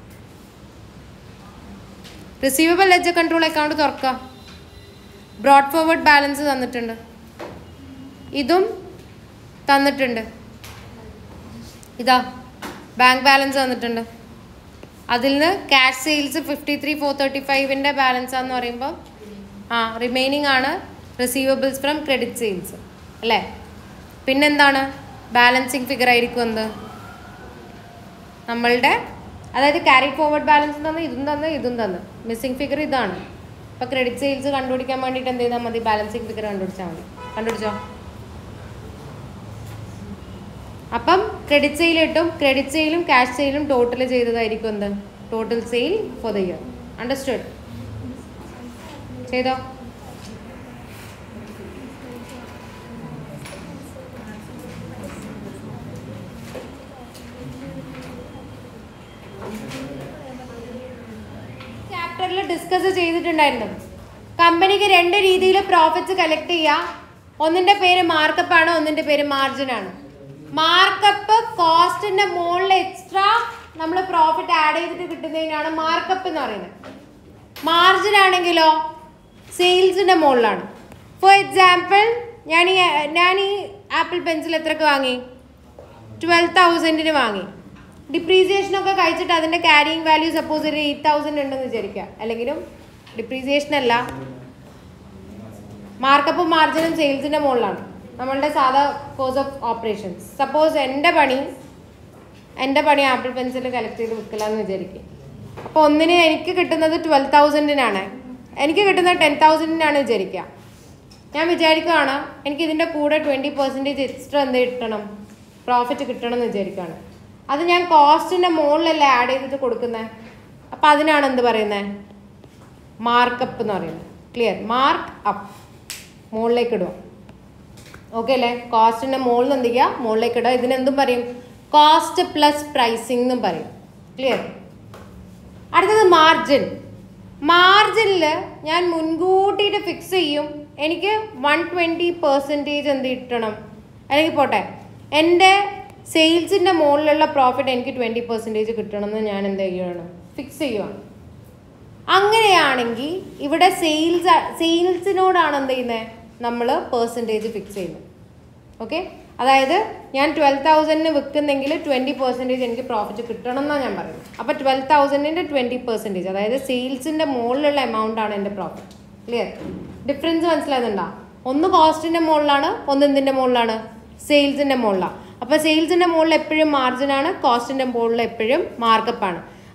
റിസീവബിൾ ലെജർ കൺട്രോൾ അക്കൗണ്ട് തുറക്കുക ബ്രോഡ് ഫോർവേഡ് ബാലൻസ് തന്നിട്ടുണ്ട് ഇതും തന്നിട്ടുണ്ട് ഇതാ ബാങ്ക് ബാലൻസ് തന്നിട്ടുണ്ട് അതിൽ നിന്ന് cash sales fifty three four thirty ഫൈവിൻ്റെ ബാലൻസ് ആണെന്ന് പറയുമ്പോൾ ആ റിമൈനിങ് ആണ് റിസീവബിൾസ് ഫ്രം ക്രെഡിറ്റ് സെയിൽസ് അല്ലേ പിന്നെന്താണ് ബാലൻസിങ് ഫിഗർ ആയിരിക്കും എന്ത് നമ്മളുടെ അതായത് ക്യാരി ഫോർവേഡ് ബാലൻസ് തന്ന് ഇതും തന്ന് ഇതും തന്ന് മിസ്സിംഗ് ഫിഗർ ഇതാണ് അപ്പോൾ ക്രെഡിറ്റ് സെയിൽസ് കണ്ടുപിടിക്കാൻ വേണ്ടിയിട്ട് എന്ത് ചെയ്താൽ മതി ബാലൻസിങ് ഫിഗർ കണ്ടുപിടിച്ചാൽ മതി കണ്ടുപിടിച്ചോ അപ്പം ക്രെഡിറ്റ് സെയിൽ കിട്ടും ക്രെഡിറ്റ് സെയിലും ക്യാഷ് സെയിലും ടോട്ടൽ ചെയ്തതായിരിക്കും എന്ത് total sale for the year understood ചെയ്തോ ചാപ്റ്ററിൽ ഡിസ്കസ് ചെയ്തിട്ടുണ്ടായിരുന്നു കമ്പനിക്ക് രണ്ട് രീതിയിൽ പ്രോഫിറ്റ്സ് കളക്ട് ചെയ്യാം ഒന്നിന്റെ പേര് മാർക്കപ്പ് ആണ് ഒന്നിന്റെ പേര് മാർജിൻ ആണ് മാർക്കപ്പ് കോസ്റ്റിന്റെ മുകളിൽ എക്സ്ട്രാ നമ്മൾ പ്രോഫിറ്റ് ആഡ് ചെയ്തിട്ട് കിട്ടുന്നതിനാണ് മാർക്കപ്പ് എന്ന് പറയുന്നത് മാർജിൻ ആണെങ്കിലോ സെയിൽസിന്റെ മുകളിലാണ് ഫോർ എക്സാമ്പിൾ ഞാൻ ഈ ഞാൻ ഈ ആപ്പിൾ പെൻസിൽ എത്രക്ക് വാങ്ങി ട്വൽവ് തൗസൻഡിന് വാങ്ങി ഡിപ്രീസിയേഷൻ ഒക്കെ കഴിച്ചിട്ട് അതിന്റെ ക്യാരിയിങ് വാല്യൂ സപ്പോസ് ഒരു എയ്റ്റ് തൗസൻഡ് ഉണ്ടെന്ന് വിചാരിക്കുക അല്ലെങ്കിലും ഡിപ്രീസിയേഷൻ അല്ല മാർക്കപ്പും മാർജിനും സെയിൽസിന്റെ മുകളിലാണ് നമ്മളുടെ സാധാ കോഴ്സ് ഓഫ് ഓപ്പറേഷൻസ് സപ്പോസ് എൻ്റെ പണി എൻ്റെ പണി ആപ്പിൾ പെൻസിൽ കളക്ട് ചെയ്ത് വിൽക്കലാന്ന് വിചാരിക്കുക അപ്പോൾ ഒന്നിന് എനിക്ക് കിട്ടുന്നത് ട്വൽവ് തൗസൻഡിനാണ് എനിക്ക് കിട്ടുന്നത് ടെൻ തൗസൻഡിനാണ് വിചാരിക്കുക ഞാൻ വിചാരിക്കുകയാണ് എനിക്ക് ഇതിൻ്റെ കൂടെ ട്വൻറ്റി പെർസെൻറ്റേജ് എക്സ്ട്രാ എന്ത് കിട്ടണം പ്രോഫിറ്റ് കിട്ടണം എന്ന് വിചാരിക്കുകയാണ് അത് ഞാൻ കോസ്റ്റിൻ്റെ മുകളിലല്ലേ ആഡ് ചെയ്തിട്ട് കൊടുക്കുന്നത് അപ്പം അതിനാണ് എന്ത് പറയുന്നത് മാർക്കപ്പ് എന്ന് പറയുന്നത് ക്ലിയർ മാർക്ക് അപ്പ് മുകളിലേക്ക് ഇടുക ഓക്കെ അല്ലേ കോസ്റ്റിൻ്റെ മുകളിൽ എന്ത് ചെയ്യുക മുകളിലേക്ക് ഇടുക ഇതിനെന്തും പറയും കോസ്റ്റ് പ്ലസ് പ്രൈസിംഗ് എന്നും പറയും ക്ലിയർ അടുത്തത് മാർജിൻ മാർജിനിൽ ഞാൻ മുൻകൂട്ടിയിട്ട് ഫിക്സ് ചെയ്യും എനിക്ക് വൺ ട്വൻറ്റി പെർസെൻറ്റേജ് എന്ത് കിട്ടണം അല്ലെങ്കിൽ പോട്ടെ എൻ്റെ സെയിൽസിൻ്റെ മുകളിലുള്ള പ്രോഫിറ്റ് എനിക്ക് ട്വൻറ്റി പെർസെൻറ്റേജ് കിട്ടണമെന്ന് ഞാൻ എന്ത് ചെയ്യുകയാണ് ഫിക്സ് ചെയ്യുവാണ് അങ്ങനെയാണെങ്കിൽ ഇവിടെ സെയിൽസ് സെയിൽസിനോടാണ് എന്ത് ചെയ്യുന്നത് നമ്മൾ പെർസെൻറ്റേജ് ഫിക്സ് ചെയ്യുന്നത് ഓക്കെ അതായത് ഞാൻ ട്വൽവ് തൗസൻഡിന് വിൽക്കുന്നെങ്കിൽ ട്വൻറ്റി പെർസെൻറ്റേജ് എനിക്ക് പ്രോഫിറ്റ് കിട്ടണം എന്നാണ് ഞാൻ പറയുന്നത് അപ്പോൾ ട്വൽവ് തൗസൻഡിൻ്റെ ട്വൻറ്റി പെർസെൻറ്റേജ് അതായത് സെയിൽസിൻ്റെ മുകളിലുള്ള എമൗണ്ട് ആണ് എൻ്റെ പ്രോഫിറ്റ് ക്ലിയർ ഡിഫറൻസ് മനസ്സിലാകുന്നുണ്ടോ ഒന്ന് കോസ്റ്റിൻ്റെ മുകളിലാണ് ഒന്ന് എന്തിൻ്റെ മുകളിലാണ് സെയിൽസിൻ്റെ മുകളിലാണ് അപ്പോൾ സെയിൽസിൻ്റെ മുകളിൽ എപ്പോഴും മാർജിനാണ് കോസ്റ്റിൻ്റെ മുകളിൽ എപ്പോഴും മാർക്കപ്പാണ്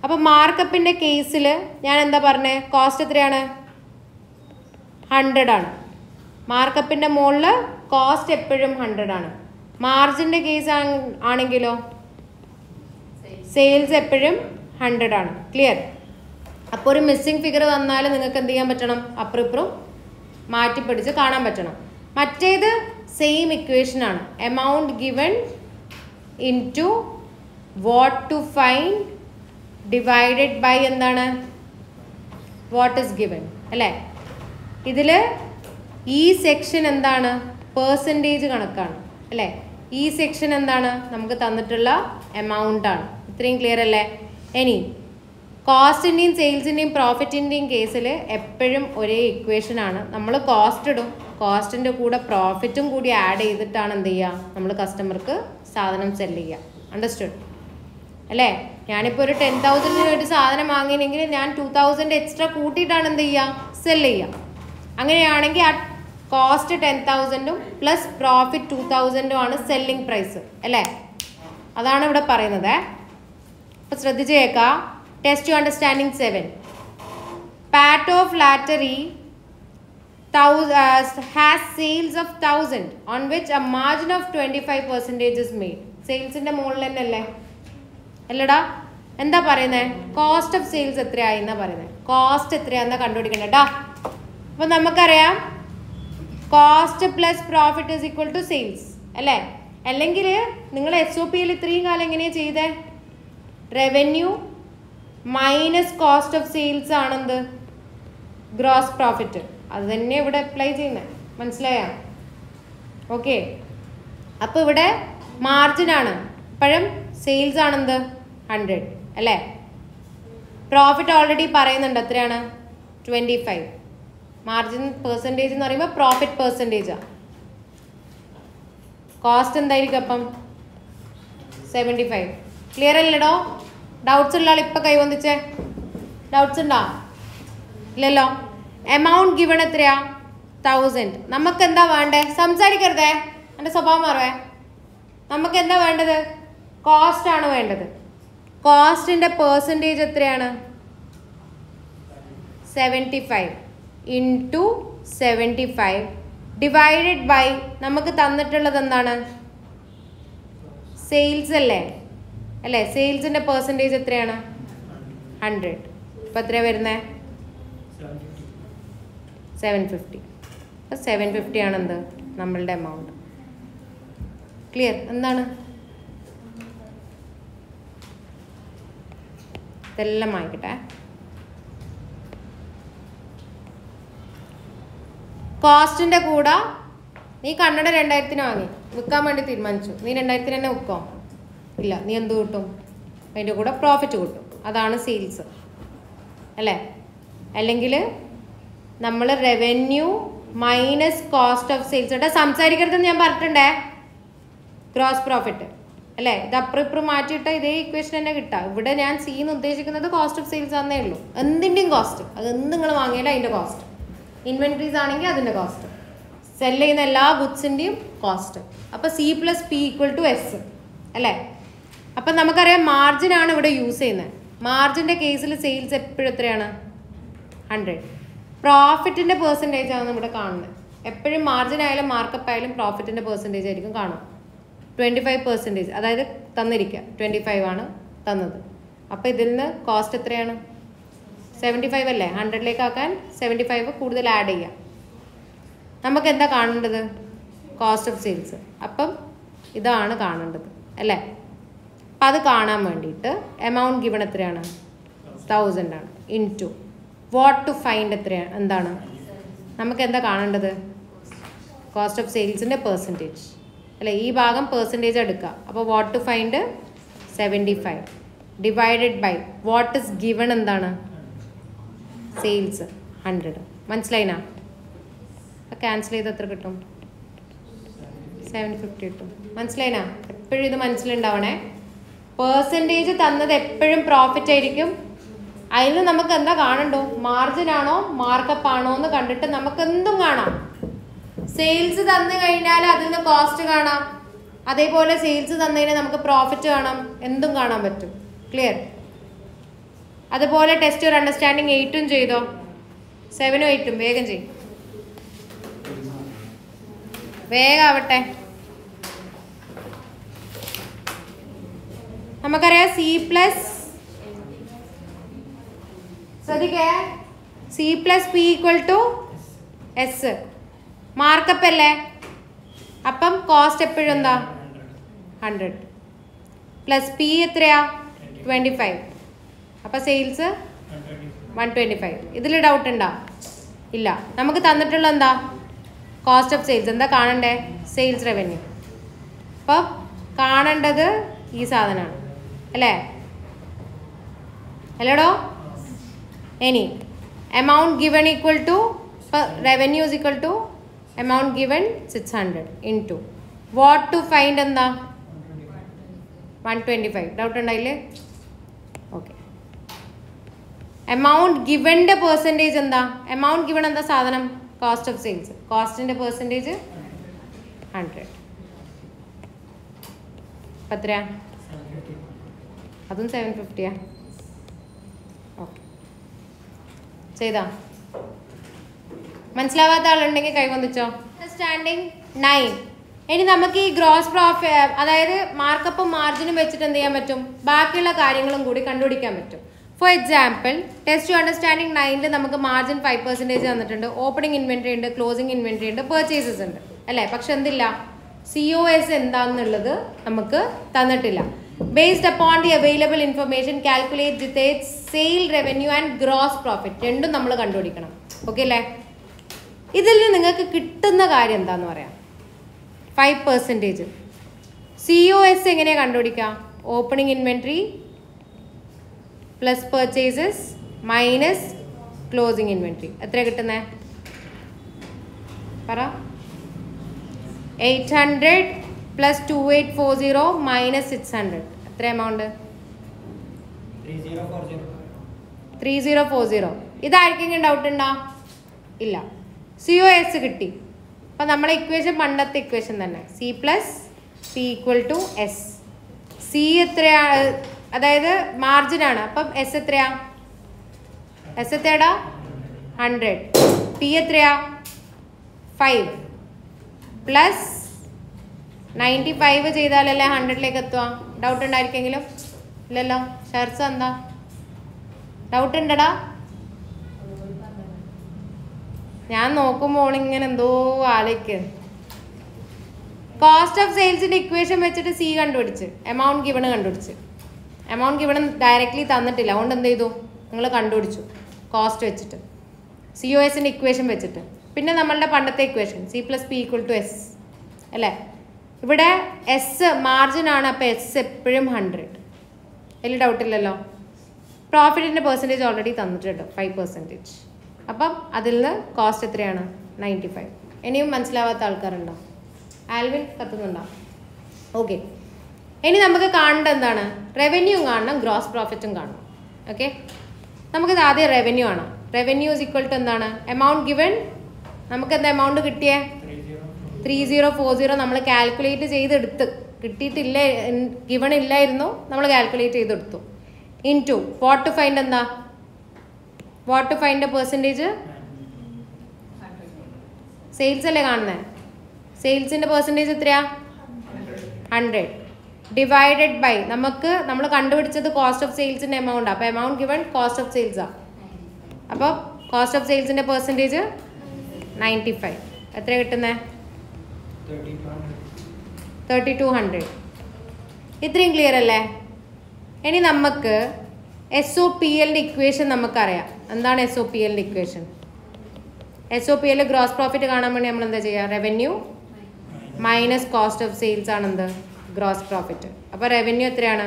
അപ്പോൾ മാർക്കപ്പിൻ്റെ കേസിൽ ഞാൻ എന്താ പറഞ്ഞത് കോസ്റ്റ് എത്രയാണ് ഹൺഡ്രഡ് ആണ് മാർക്കപ്പിൻ്റെ മുകളിൽ കോസ്റ്റ് എപ്പോഴും ഹൺഡ്രഡ് ആണ് മാർജിൻ്റെ കേസ് ആണെങ്കിലോ സെയിൽസ് എപ്പോഴും ഹൺഡ്രഡ് ആണ് ക്ലിയർ അപ്പോൾ ഒരു മിസ്സിംഗ് ഫിഗർ വന്നാൽ നിങ്ങൾക്ക് എന്ത് ചെയ്യാൻ പറ്റണം അപ്പുറം ഇപ്പുറം മാറ്റി പിടിച്ച് കാണാൻ പറ്റണം മറ്റേത് സെയിം ഇക്വേഷൻ ആണ് amount given in to what to find divided by എന്താണ് വാട്ട് ഇസ് ഗിവൺ അല്ലേ ഇതിൽ ഈ സെക്ഷൻ എന്താണ് പേഴ്സൻറ്റേജ് കണക്കാണ് അല്ലേ ഈ സെക്ഷൻ എന്താണ് നമുക്ക് തന്നിട്ടുള്ള എമൗണ്ട് ആണ് ഇത്രയും ക്ലിയർ അല്ലേ ഇനി കോസ്റ്റിൻ്റെയും സെയിൽസിൻ്റെയും പ്രോഫിറ്റിൻ്റെയും കേസിൽ എപ്പോഴും ഒരേ ഇക്വേഷൻ ആണ് നമ്മൾ കോസ്റ്റ് ഇടും കോസ്റ്റിൻ്റെ കൂടെ പ്രോഫിറ്റും കൂടി ആഡ് ചെയ്തിട്ടാണ് എന്ത് ചെയ്യുക നമ്മൾ കസ്റ്റമർക്ക് സാധനം സെല് ചെയ്യുക അണ്ടർസ്റ്റുഡ് അല്ലേ ഞാനിപ്പോൾ ഒരു ടെൻ തൗസൻഡിന് ഒരു സാധനം വാങ്ങിയെങ്കിൽ ഞാൻ ടു തൗസൻഡ് എക്സ്ട്രാ കൂട്ടിയിട്ടാണ് എന്ത് ചെയ്യുക സെല് ചെയ്യുക അങ്ങനെയാണെങ്കിൽ ആ കോസ്റ്റ് ടെൻ തൗസൻഡും പ്ലസ് പ്രോഫിറ്റ് ടു തൗസൻഡും ആണ് സെല്ലിംഗ് പ്രൈസ് അല്ലേ അതാണ് ഇവിടെ പറയുന്നത് അപ്പോൾ ശ്രദ്ധിച്ച് കേൾക്കാം test to understanding seven part of Lattery has sales of thousand on which a margin of twenty five percentage is made സെയിൽസിൻ്റെ മുകളിൽ തന്നെ അല്ലേ അല്ലടാ എന്താ പറയുന്നത് കോസ്റ്റ് ഓഫ് സെയിൽസ് എത്രയായി എന്നാ പറയുന്നത് കോസ്റ്റ് എത്രയാന്നാ കണ്ടുപിടിക്കണ്ടേട്ടാ അപ്പോൾ നമുക്കറിയാം cost plus profit is equal to sales അല്ലേ അല്ലെങ്കിൽ നിങ്ങൾ എസ് ഒ പിയിൽ ഇത്രയും കാലം എങ്ങനെയാണ് ചെയ്തേ revenue minus cost of sales ആണെന്ത് ഗ്രോസ് പ്രോഫിറ്റ് അത് തന്നെ ഇവിടെ അപ്ലൈ ചെയ്യുന്നത് മനസ്സിലായോ ഓക്കെ അപ്പോൾ ഇവിടെ മാർജിൻ ആണ് ഇപ്പോഴും സെയിൽസ് ആണെന്ത് ഹൺഡ്രഡ് അല്ലേ പ്രോഫിറ്റ് ഓൾറെഡി പറയുന്നുണ്ട് എത്രയാണ് ട്വൻറ്റി ഫൈവ് മാർജിൻ പെർസെൻറ്റേജ് എന്ന് പറയുമ്പോൾ പ്രോഫിറ്റ് പെർസെൻറ്റേജാണ് കോസ്റ്റ് എന്തായിരിക്കും അപ്പം സെവൻറ്റി ഫൈവ് ക്ലിയർ അല്ലടോ ഡൗട്ട്സ് ഉള്ള ആൾ ഇപ്പം കൈവന്നിച്ചേ ഡൗട്ട്സ് ഉണ്ടോ ഇല്ലല്ലോ എമൗണ്ട് ഗിവൺ എത്രയാ തൗസൻഡ് നമുക്ക് എന്താ വേണ്ടേ സംസാരിക്കരുതേ എൻ്റെ സ്വഭാവം മാറുവേ നമുക്ക് എന്താ വേണ്ടത് കോസ്റ്റ് ആണ് വേണ്ടത് കോസ്റ്റിൻ്റെ പേഴ്സൻറ്റേജ് എത്രയാണ് seventy five into seventy five divided by നമുക്ക് തന്നിട്ടുള്ളത് എന്താണ് സെയിൽസ് അല്ലേ അല്ലേ സെയിൽസിൻ്റെ പേഴ്സൻറ്റേജ് എത്രയാണ് ഹൺഡ്രഡ് ഇപ്പം എത്രയാണ് വരുന്നത് സെവൻ ഫിഫ്റ്റി അപ്പം സെവൻ ഫിഫ്റ്റി ആണ് എന്ത് നമ്മളുടെ എമൗണ്ട് ക്ലിയർ എന്താണ് ഇതെല്ലാം ആയിക്കട്ടെ കോസ്റ്റിൻ്റെ കൂടെ നീ കണ്ണട രണ്ടായിരത്തിന് വാങ്ങി വിൽക്കാൻ വേണ്ടി തീരുമാനിച്ചു നീ രണ്ടായിരത്തിന് തന്നെ വിൽക്കോ ഇല്ല നീ എന്ത് കിട്ടും അതിൻ്റെ കൂടെ പ്രോഫിറ്റ് കിട്ടും അതാണ് സെയിൽസ് അല്ലേ അല്ലെങ്കിൽ നമ്മൾ revenue minus cost of sales ഇവിടെ സംസാരിക്കരുതെന്ന് ഞാൻ പറഞ്ഞിട്ടുണ്ടേ ഗ്രോസ് പ്രോഫിറ്റ് അല്ലേ ഇത് അപ്പുറം ഇപ്പുറം മാറ്റിയിട്ട ഇതേ ഇക്വേഷൻ തന്നെ കിട്ടാം ഇവിടെ ഞാൻ സി എന്ന് ഉദ്ദേശിക്കുന്നത് കോസ്റ്റ് ഓഫ് സെയിൽസ് ആണെന്നേ ഉള്ളൂ എന്തിൻ്റെയും കോസ്റ്റ് അത് എന്ത് നിങ്ങൾ വാങ്ങിയാലും അതിൻ്റെ കോസ്റ്റ് ഇൻവെൻട്രീസ് ആണെങ്കിൽ അതിൻ്റെ കോസ്റ്റ് സെല് ചെയ്യുന്ന എല്ലാ ഗുഡ്സിൻ്റെയും കോസ്റ്റ് അപ്പോൾ C plus P equal to S അല്ലേ അപ്പം നമുക്കറിയാം മാർജിൻ ആണ് ഇവിടെ യൂസ് ചെയ്യുന്നത് മാർജിൻ്റെ കേസിൽ സെയിൽസ് എപ്പോഴും എത്രയാണ് ഹൺഡ്രഡ് പ്രോഫിറ്റിൻ്റെ പെർസെൻറ്റേജ് ആണ് ഇവിടെ കാണുന്നത് എപ്പോഴും മാർജിൻ ആയാലും മാർക്കപ്പ് ആയാലും പ്രോഫിറ്റിൻ്റെ പെർസെൻറ്റേജ് ആയിരിക്കും കാണും ട്വൻറ്റി ഫൈവ് പെർസെൻറ്റേജ് അതായത് തന്നിരിക്കുക ട്വൻറ്റി ഫൈവ് ആണ് തന്നത് അപ്പോൾ ഇതിൽ നിന്ന് കോസ്റ്റ് എത്രയാണ് സെവൻറ്റി ഫൈവ് അല്ലേ ഹൺഡ്രഡിലേക്ക് ആക്കാൻ സെവൻറ്റി ഫൈവ് കൂടുതൽ ആഡ് ചെയ്യാം നമുക്ക് എന്താ കാണേണ്ടത് കോസ്റ്റ് ഓഫ് സെയിൽസ് അപ്പം ഇതാണ് കാണേണ്ടത് അല്ലേ അപ്പം അത് കാണാൻ വേണ്ടിയിട്ട് എമൗണ്ട് ഗിവൺ എത്രയാണ് തൗസൻഡ് ആണ് in to what to find എത്രയാണ് എന്താണ് നമുക്ക് എന്താ കാണേണ്ടത് കോസ്റ്റ് ഓഫ് സെയിൽസിൻ്റെ പെർസെൻറ്റേജ് അല്ലേ ഈ ഭാഗം പെർസെൻറ്റേജ് എടുക്കുക അപ്പോൾ what to find seventy five divided by what is given എന്താണ് സെയിൽസ് ഹൺഡ്രഡ് മനസ്സിലായിനാ അപ്പോൾ ക്യാൻസൽ ചെയ്ത് എത്ര കിട്ടും സെവൻ ഫിഫ്റ്റി കിട്ടും മനസ്സിലായിനാ എപ്പോഴും ഇത് മനസ്സിലുണ്ടാവണേ പേഴ്സൻറ്റേജ് തന്നത് എപ്പോഴും പ്രോഫിറ്റ് ആയിരിക്കും അതിൽ നമുക്ക് എന്താ കാണണ്ടോ മാർജിൻ ആണോ മാർക്കപ്പ് ആണോ എന്ന് കണ്ടിട്ട് നമുക്ക് എന്തും കാണാം സെയിൽസ് തന്നു കഴിഞ്ഞാൽ അതിൽ നിന്ന് കോസ്റ്റ് കാണാം അതേപോലെ സെയിൽസ് തന്നതിന് നമുക്ക് പ്രോഫിറ്റ് കാണാം എന്തും കാണാൻ പറ്റും ക്ലിയർ അതുപോലെ ടെസ്റ്റ് ഒരു അണ്ടർസ്റ്റാൻഡിങ് എയ്റ്റും ചെയ്തോ സെവനും എയ്റ്റും വേഗം ചെയ്യും വേഗം ആവട്ടെ നമുക്കറിയാം സി പ്ലസ് ശ്രദ്ധിക്കേ C plus P equal to S markup അല്ലേ അപ്പം കോസ്റ്റ് എപ്പോഴും എന്താ ഹൺഡ്രഡ് പ്ലസ് പി എത്രയാ ട്വൻറ്റി ഫൈവ് അപ്പം സെയിൽസ് വൺ ട്വൻറ്റി ഫൈവ് ഇതിൽ ഡൗട്ട് ഉണ്ടോ ഇല്ല നമുക്ക് തന്നിട്ടുള്ള എന്താ കോസ്റ്റ് ഓഫ് സെയിൽസ് എന്താ കാണണ്ടേ സെയിൽസ് റവന്യൂ അപ്പം കാണേണ്ടത് ഈ സാധനമാണ് അല്ലേ അല്ലേടോ ഇനി amount given equal to revenue is equal to amount given six hundred in to what to find എന്താ വൺ ട്വൻറ്റി ഫൈവ് ഡൗട്ട് ഉണ്ടായില്ലേ ഓക്കെ എമൗണ്ട് ഗിവൻ്റെ പെർസെൻറ്റേജ് എന്താ എമൗണ്ട് ഗിവൺ എന്താ സാധനം കോസ്റ്റ് ഓഫ് സെയിൽസ് കോസ്റ്റിൻ്റെ പെർസെൻറ്റേജ് ഹൺഡ്രഡ് അപ്പം എത്രയാ അതും സെവൻ ഫിഫ്റ്റിയാ ഓക്കെ ചെയ്താ മനസ്സിലാവാത്ത ആളുണ്ടെങ്കിൽ കൈവന്നിച്ചോ അണ്ടർസ്റ്റാൻഡിങ് നയൻ ഇനി നമുക്ക് ഈ ഗ്രോസ് പ്രോഫി അതായത് മാർക്കപ്പും മാർജിനും വെച്ചിട്ട് എന്ത് ചെയ്യാൻ പറ്റും ബാക്കിയുള്ള കാര്യങ്ങളും കൂടി കണ്ടുപിടിക്കാൻ പറ്റും for example test to understanding നയനിൽ നമുക്ക് മാർജിൻ ഫൈവ് പെർസെൻറ്റേജ് തന്നിട്ടുണ്ട് ഓപ്പണിംഗ് ഇൻവെൻട്രി ഉണ്ട് ക്ലോസിംഗ് ഇൻവെൻട്രി ഉണ്ട് പെർച്ചേസസ് ഉണ്ട് അല്ലേ പക്ഷെ എന്തില്ല സി ഒ എസ് എന്താണെന്നുള്ളത് നമുക്ക് തന്നിട്ടില്ല based upon the available information calculate ജിത്തേറ്റ് sale revenue and gross profit രണ്ടും നമ്മൾ കണ്ടുപിടിക്കണം ഓക്കെ അല്ലേ ഇതിൽ നിന്ന് നിങ്ങൾക്ക് കിട്ടുന്ന കാര്യം എന്താന്ന് പറയാം five percentage C O S എങ്ങനെയാണ് കണ്ടുപിടിക്കുക opening inventory plus purchases minus closing inventory എത്ര കിട്ടുന്നേ പറ eight hundred plus two eight four zero minus six hundred എത്ര amount three zero four zero ഇതായിരിക്കും ഡൗട്ട് ഉണ്ടോ ഇല്ല സി ഒ എസ് കിട്ടി അപ്പം നമ്മളെ ഇക്വേഷൻ പണ്ടത്തെ ഇക്വേഷൻ തന്നെ C plus P equal to S C എത്രയാ അതായത് മാർജിൻ ആണ് അപ്പം എസ് എത്രയാ എസ് എത്രയാടാ ഹൺഡ്രഡ് പി എത്രയാ ഫൈവ് പ്ലസ് നയൻറ്റി ഫൈവ് ചെയ്താലല്ലേ ഹൺഡ്രഡിലേക്ക് എത്തുക ഡൗട്ട് ഉണ്ടായിരിക്കെങ്കിലും ഇല്ലല്ലോ ഷെർസ് എന്താ ഡൗട്ട് ഉണ്ടടാ ഞാൻ നോക്കുമ്പോൾ ഇങ്ങനെ എന്തോ ആലോചിക്ക് കോസ്റ്റ് ഓഫ് സെയിൽസിന്റെ ഇക്വേഷൻ വെച്ചിട്ട് സി കണ്ടുപിടിച്ച് എമൗണ്ട് ഗിവൺ കണ്ടുപിടിച്ച് എമൗണ്ട് ഗിവൺ ഡയറക്റ്റ്ലി തന്നിട്ടില്ല അതുകൊണ്ട് എന്ത് ചെയ്തു നിങ്ങൾ കണ്ടുപിടിച്ചു കോസ്റ്റ് വെച്ചിട്ട് സി ഒ എസിന്റെ ഇക്വേഷൻ വെച്ചിട്ട് പിന്നെ നമ്മളുടെ പണ്ടത്തെ equation C plus P equal to S അല്ലേ ഇവിടെ എസ് മാർജിൻ ആണ് അപ്പോൾ എസ് എപ്പോഴും ഹൺഡ്രഡ് വലിയ ഡൗട്ട് ഇല്ലല്ലോ പ്രോഫിറ്റിൻ്റെ പെർസെൻറ്റേജ് ഓൾറെഡി തന്നിട്ടുണ്ട് ഫൈവ് പെർസെൻറ്റേജ് അപ്പം അതിൽ നിന്ന് കോസ്റ്റ് എത്രയാണ് നയൻറ്റി ഫൈവ് ഇനിയും മനസ്സിലാവാത്ത ആൾക്കാരുണ്ടോ ആൽവിൻ കത്തുന്നുണ്ടോ ഓക്കെ ഇനി നമുക്ക് കാണേണ്ടത് എന്താണ് റവന്യൂവും കാണണം ഗ്രോസ് പ്രോഫിറ്റും കാണണം ഓക്കെ നമുക്കിത് ആദ്യം റവന്യൂ ആണ് റവന്യൂ ഇസ് ഈക്വൽ ടു എന്താണ് എമൗണ്ട് ഗിവൺ നമുക്ക് എന്താ എമൗണ്ട് കിട്ടിയേ ത്രീ സീറോ ഫോർ സീറോ നമ്മൾ കാൽക്കുലേറ്റ് ചെയ്തെടുത്ത് കിട്ടിയിട്ടില്ല ഗിവൺ ഇല്ലായിരുന്നു നമ്മൾ കാൽക്കുലേറ്റ് ചെയ്തെടുത്തു in to what to find എന്താ what to find percentage sales അല്ലേ കാണുന്നത് സെയിൽസിൻ്റെ പെർസെൻറ്റേജ് എത്രയാ ഹൺഡ്രഡ് ഡിവൈഡഡ് ബൈ നമുക്ക് നമ്മൾ കണ്ടുപിടിച്ചത് കോസ്റ്റ് ഓഫ് സെയിൽസിൻ്റെ എമൗണ്ട് അപ്പോൾ എമൗണ്ട് ഗിവൺ കോസ്റ്റ് ഓഫ് സെയിൽസാണ് അപ്പോൾ കോസ്റ്റ് ഓഫ് സെയിൽസിൻ്റെ പെർസെൻറ്റേജ് നയൻറ്റി ഫൈവ് എത്ര കിട്ടുന്നത് തേർട്ടി ടു ഹൺഡ്രഡ് ഇത്രയും ക്ലിയർ അല്ലേ ഇനി നമുക്ക് എസ് ഒ പി എല്ലിൻ്റെ ഇക്വേഷൻ നമുക്കറിയാം എന്താണ് എസ് ഒ പി എല്ലിൻ്റെ equation S O P L gross profit കാണാൻ വേണ്ടി നമ്മൾ എന്താ ചെയ്യുക revenue minus cost of sales ആണ് എന്ത് ഗ്രോസ് പ്രോഫിറ്റ് അപ്പോൾ റവന്യൂ എത്രയാണ്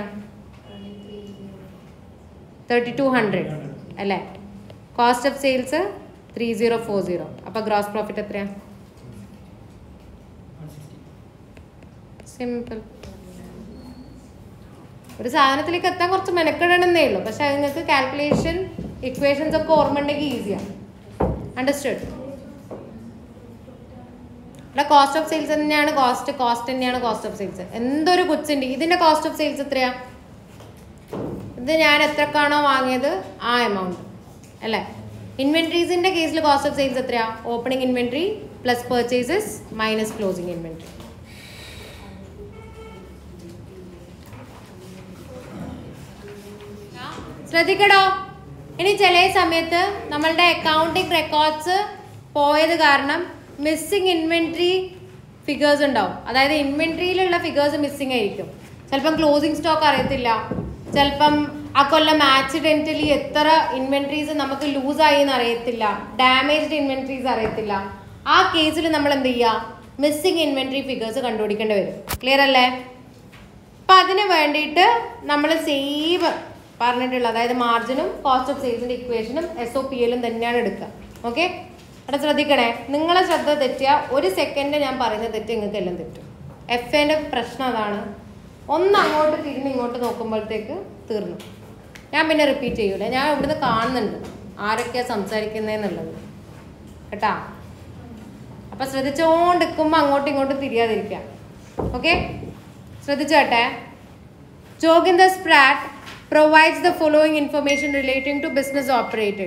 തേർട്ടി ടു ഹൺഡ്രഡ് അല്ലേ cost of sales three zero four zero അപ്പോൾ ഗ്രോസ് പ്രോഫിറ്റ് എത്രയാണ് സിമ്പിൾ ഒരു സാധനത്തിലേക്ക് എത്താൻ കുറച്ച് മെനക്കെടണമെന്നേ ഉള്ളൂ പക്ഷെ അത് നിങ്ങൾക്ക് കാൽക്കുലേഷൻ ഇക്വേഷൻസ് ഒക്കെ ഓർമ്മ ഉണ്ടെങ്കിൽ ഈസിയാണ് അണ്ടർസ്റ്റുഡ് ഇവിടെ കോസ്റ്റ് ഓഫ് സെയിൽസ് തന്നെയാണ് കോസ്റ്റ് കോസ്റ്റ് തന്നെയാണ് കോസ്റ്റ് ഓഫ് സെയിൽസ് എന്തൊരു കൊച്ചുണ്ട് ഇതിന്റെ കോസ്റ്റ് ഓഫ് സെയിൽസ് എത്രയാ ഇത് ഞാൻ എത്രക്കാണോ വാങ്ങിയത് ആ എമൗണ്ട് അല്ലേ ഇൻവെൻട്രീസിന്റെ കേസിൽ കോസ്റ്റ് ഓഫ് സെയിൽസ് എത്രയാ opening inventory plus purchases minus closing inventory ശ്രദ്ധിക്കടോ ഇനി ചില സമയത്ത് നമ്മളുടെ അക്കൗണ്ടിങ് റെക്കോർഡ്സ് പോയത് കാരണം മിസ്സിംഗ് ഇൻവെൻട്രി ഫിഗേഴ്സ് ഉണ്ടാവും അതായത് ഇൻവെൻട്രിയിലുള്ള ഫിഗേഴ്സ് മിസ്സിംഗ് ആയിരിക്കും ചിലപ്പം ക്ലോസിംഗ് സ്റ്റോക്ക് അറിയത്തില്ല ചിലപ്പം ആ കൊല്ലം ആക്സിഡന്റലി എത്ര ഇൻവെൻട്രീസ് നമുക്ക് ലൂസ് ആയി എന്ന് അറിയത്തില്ല ഡാമേജ്ഡ് ഇൻവെൻട്രീസ് അറിയത്തില്ല ആ കേസിൽ നമ്മൾ എന്ത് ചെയ്യുക മിസ്സിംഗ് ഇൻവെൻട്രി ഫിഗേഴ്സ് കണ്ടുപിടിക്കേണ്ടി വരും ക്ലിയർ അല്ലേ അപ്പം അതിന് വേണ്ടിയിട്ട് നമ്മൾ സേവ് പറഞ്ഞിട്ടുള്ള അതായത് മാർജിനും കോസ്റ്റ് ഓഫ് സെയിൽസിന്റെ ഇക്വേഷനും എസ് ഒ പി എല്ലും തന്നെയാണ് എടുക്കുക ഓക്കെ അവിടെ ശ്രദ്ധിക്കണേ നിങ്ങളെ ശ്രദ്ധ തെറ്റിയ ഒരു സെക്കൻഡ് ഞാൻ പറയുന്ന തെറ്റ് നിങ്ങൾക്ക് എല്ലാം തെറ്റും എഫ് എൻ്റെ പ്രശ്നം അതാണ് ഒന്ന് അങ്ങോട്ട് തിരിഞ്ഞ് ഇങ്ങോട്ട് നോക്കുമ്പോഴത്തേക്ക് തീർന്നു ഞാൻ പിന്നെ റിപ്പീറ്റ് ചെയ്യൂല ഞാൻ ഇവിടുന്ന് കാണുന്നുണ്ട് ആരൊക്കെയാണ് സംസാരിക്കുന്നതെന്നുള്ളത് കേട്ടാ അപ്പം ശ്രദ്ധിച്ചുകൊണ്ടിരിക്കുമ്പോൾ അങ്ങോട്ടും ഇങ്ങോട്ടും തിരിയാതിരിക്കാം ഓക്കെ ശ്രദ്ധിച്ചു കേട്ടെ Joginder Spratt provides the following information relating to business operated.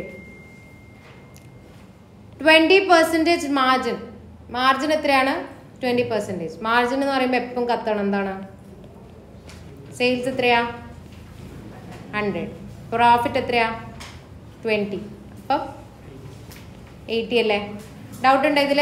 20 percentage margin margin എത്രയാണ് ട്വൻറ്റി പെർസെൻറ്റേജ് മാർജിൻ എന്ന് പറയുമ്പോൾ എപ്പം കത്തണം എന്താണ് സെയിൽസ് എത്രയാ ഹൺഡ്രഡ് പ്രോഫിറ്റ് എത്രയാ ട്വൻറ്റി അപ്പം എയ്റ്റി അല്ലേ ഡൗട്ട് ഉണ്ടോ ഇതിൽ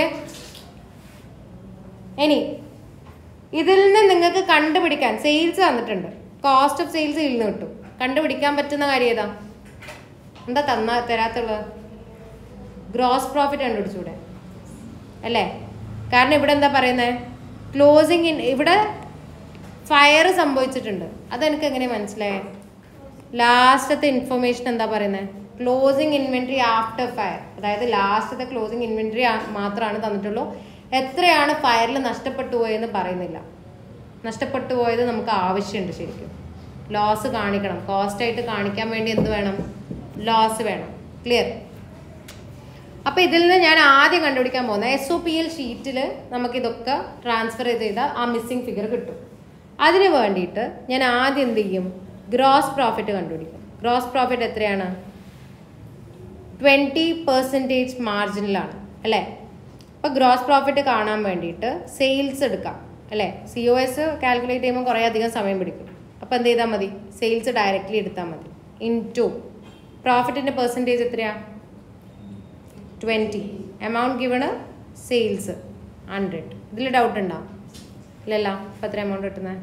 ഇനി ഇതിൽ നിന്ന് നിങ്ങൾക്ക് കണ്ടുപിടിക്കാൻ സെയിൽസ് തന്നിട്ടുണ്ട് കോസ്റ്റ് ഓഫ് സെയിൽസ് ഇതിൽ നിന്ന് കിട്ടും കണ്ടുപിടിക്കാൻ പറ്റുന്ന കാര്യം ഏതാ എന്താ തന്ന തരാത്തുള്ളത് ഗ്രോസ് പ്രോഫിറ്റ് കണ്ടുപിടിച്ചൂടെ അല്ലേ കാരണം ഇവിടെ എന്താ പറയുന്നത് ക്ലോസിങ് ഇൻ ഇവിടെ ഫയർ സംഭവിച്ചിട്ടുണ്ട് അതെനിക്ക് എങ്ങനെ മനസ്സിലായേ ലാസ്റ്റത്തെ ഇൻഫർമേഷൻ എന്താ പറയുന്നത് ക്ലോസിങ് ഇൻവെൻട്രി ആഫ്റ്റർ ഫയർ അതായത് ലാസ്റ്റത്തെ ക്ലോസിങ് ഇൻവെൻട്രി മാത്രമാണ് തന്നിട്ടുള്ളൂ എത്രയാണ് ഫയറിൽ നഷ്ടപ്പെട്ടു പോയെന്ന് പറയുന്നില്ല നഷ്ടപ്പെട്ടു പോയത് നമുക്ക് ആവശ്യമുണ്ട് ശരിക്കും ലോസ് കാണിക്കണം കോസ്റ്റ് ആയിട്ട് കാണിക്കാൻ വേണ്ടി എന്ത് വേണം ലോസ് വേണം ക്ലിയർ അപ്പൊ ഇതിൽ നിന്ന് ഞാൻ ആദ്യം കണ്ടുപിടിക്കാൻ പോകുന്ന എസ് ഒ പി എൽ ഷീറ്റിൽ നമുക്കിതൊക്കെ ട്രാൻസ്ഫർ ചെയ്ത ആ മിസ്സിംഗ് ഫിഗർ കിട്ടും അതിന് വേണ്ടിയിട്ട് ഞാൻ ആദ്യം എന്ത് ചെയ്യും ഗ്രോസ് പ്രോഫിറ്റ് കണ്ടുപിടിക്കും ഗ്രോസ് പ്രോഫിറ്റ് എത്രയാണ് ട്വൻറ്റി പെർസെൻറ്റേജ് മാർജിനിലാണ് അല്ലേ അപ്പോൾ ഗ്രോസ് പ്രോഫിറ്റ് കാണാൻ വേണ്ടിയിട്ട് സെയിൽസ് എടുക്കാം അല്ലേ സി ഒ എസ് കാൽക്കുലേറ്റ് ചെയ്യുമ്പോൾ കുറേ അധികം സമയം പിടിക്കും അപ്പോൾ എന്ത് ചെയ്താൽ മതി സെയിൽസ് ഡയറക്റ്റ്ലി എടുത്താൽ മതി ഇൻ ടു പ്രോഫിറ്റിൻ്റെ പെർസെൻറ്റേജ് എത്രയാണ് twenty amount given sales hundred ഇതിൽ ഡൗട്ട് ഉണ്ടോ ഇല്ലല്ലോ അപ്പോൾ എത്ര എമൗണ്ട് കിട്ടുന്നത്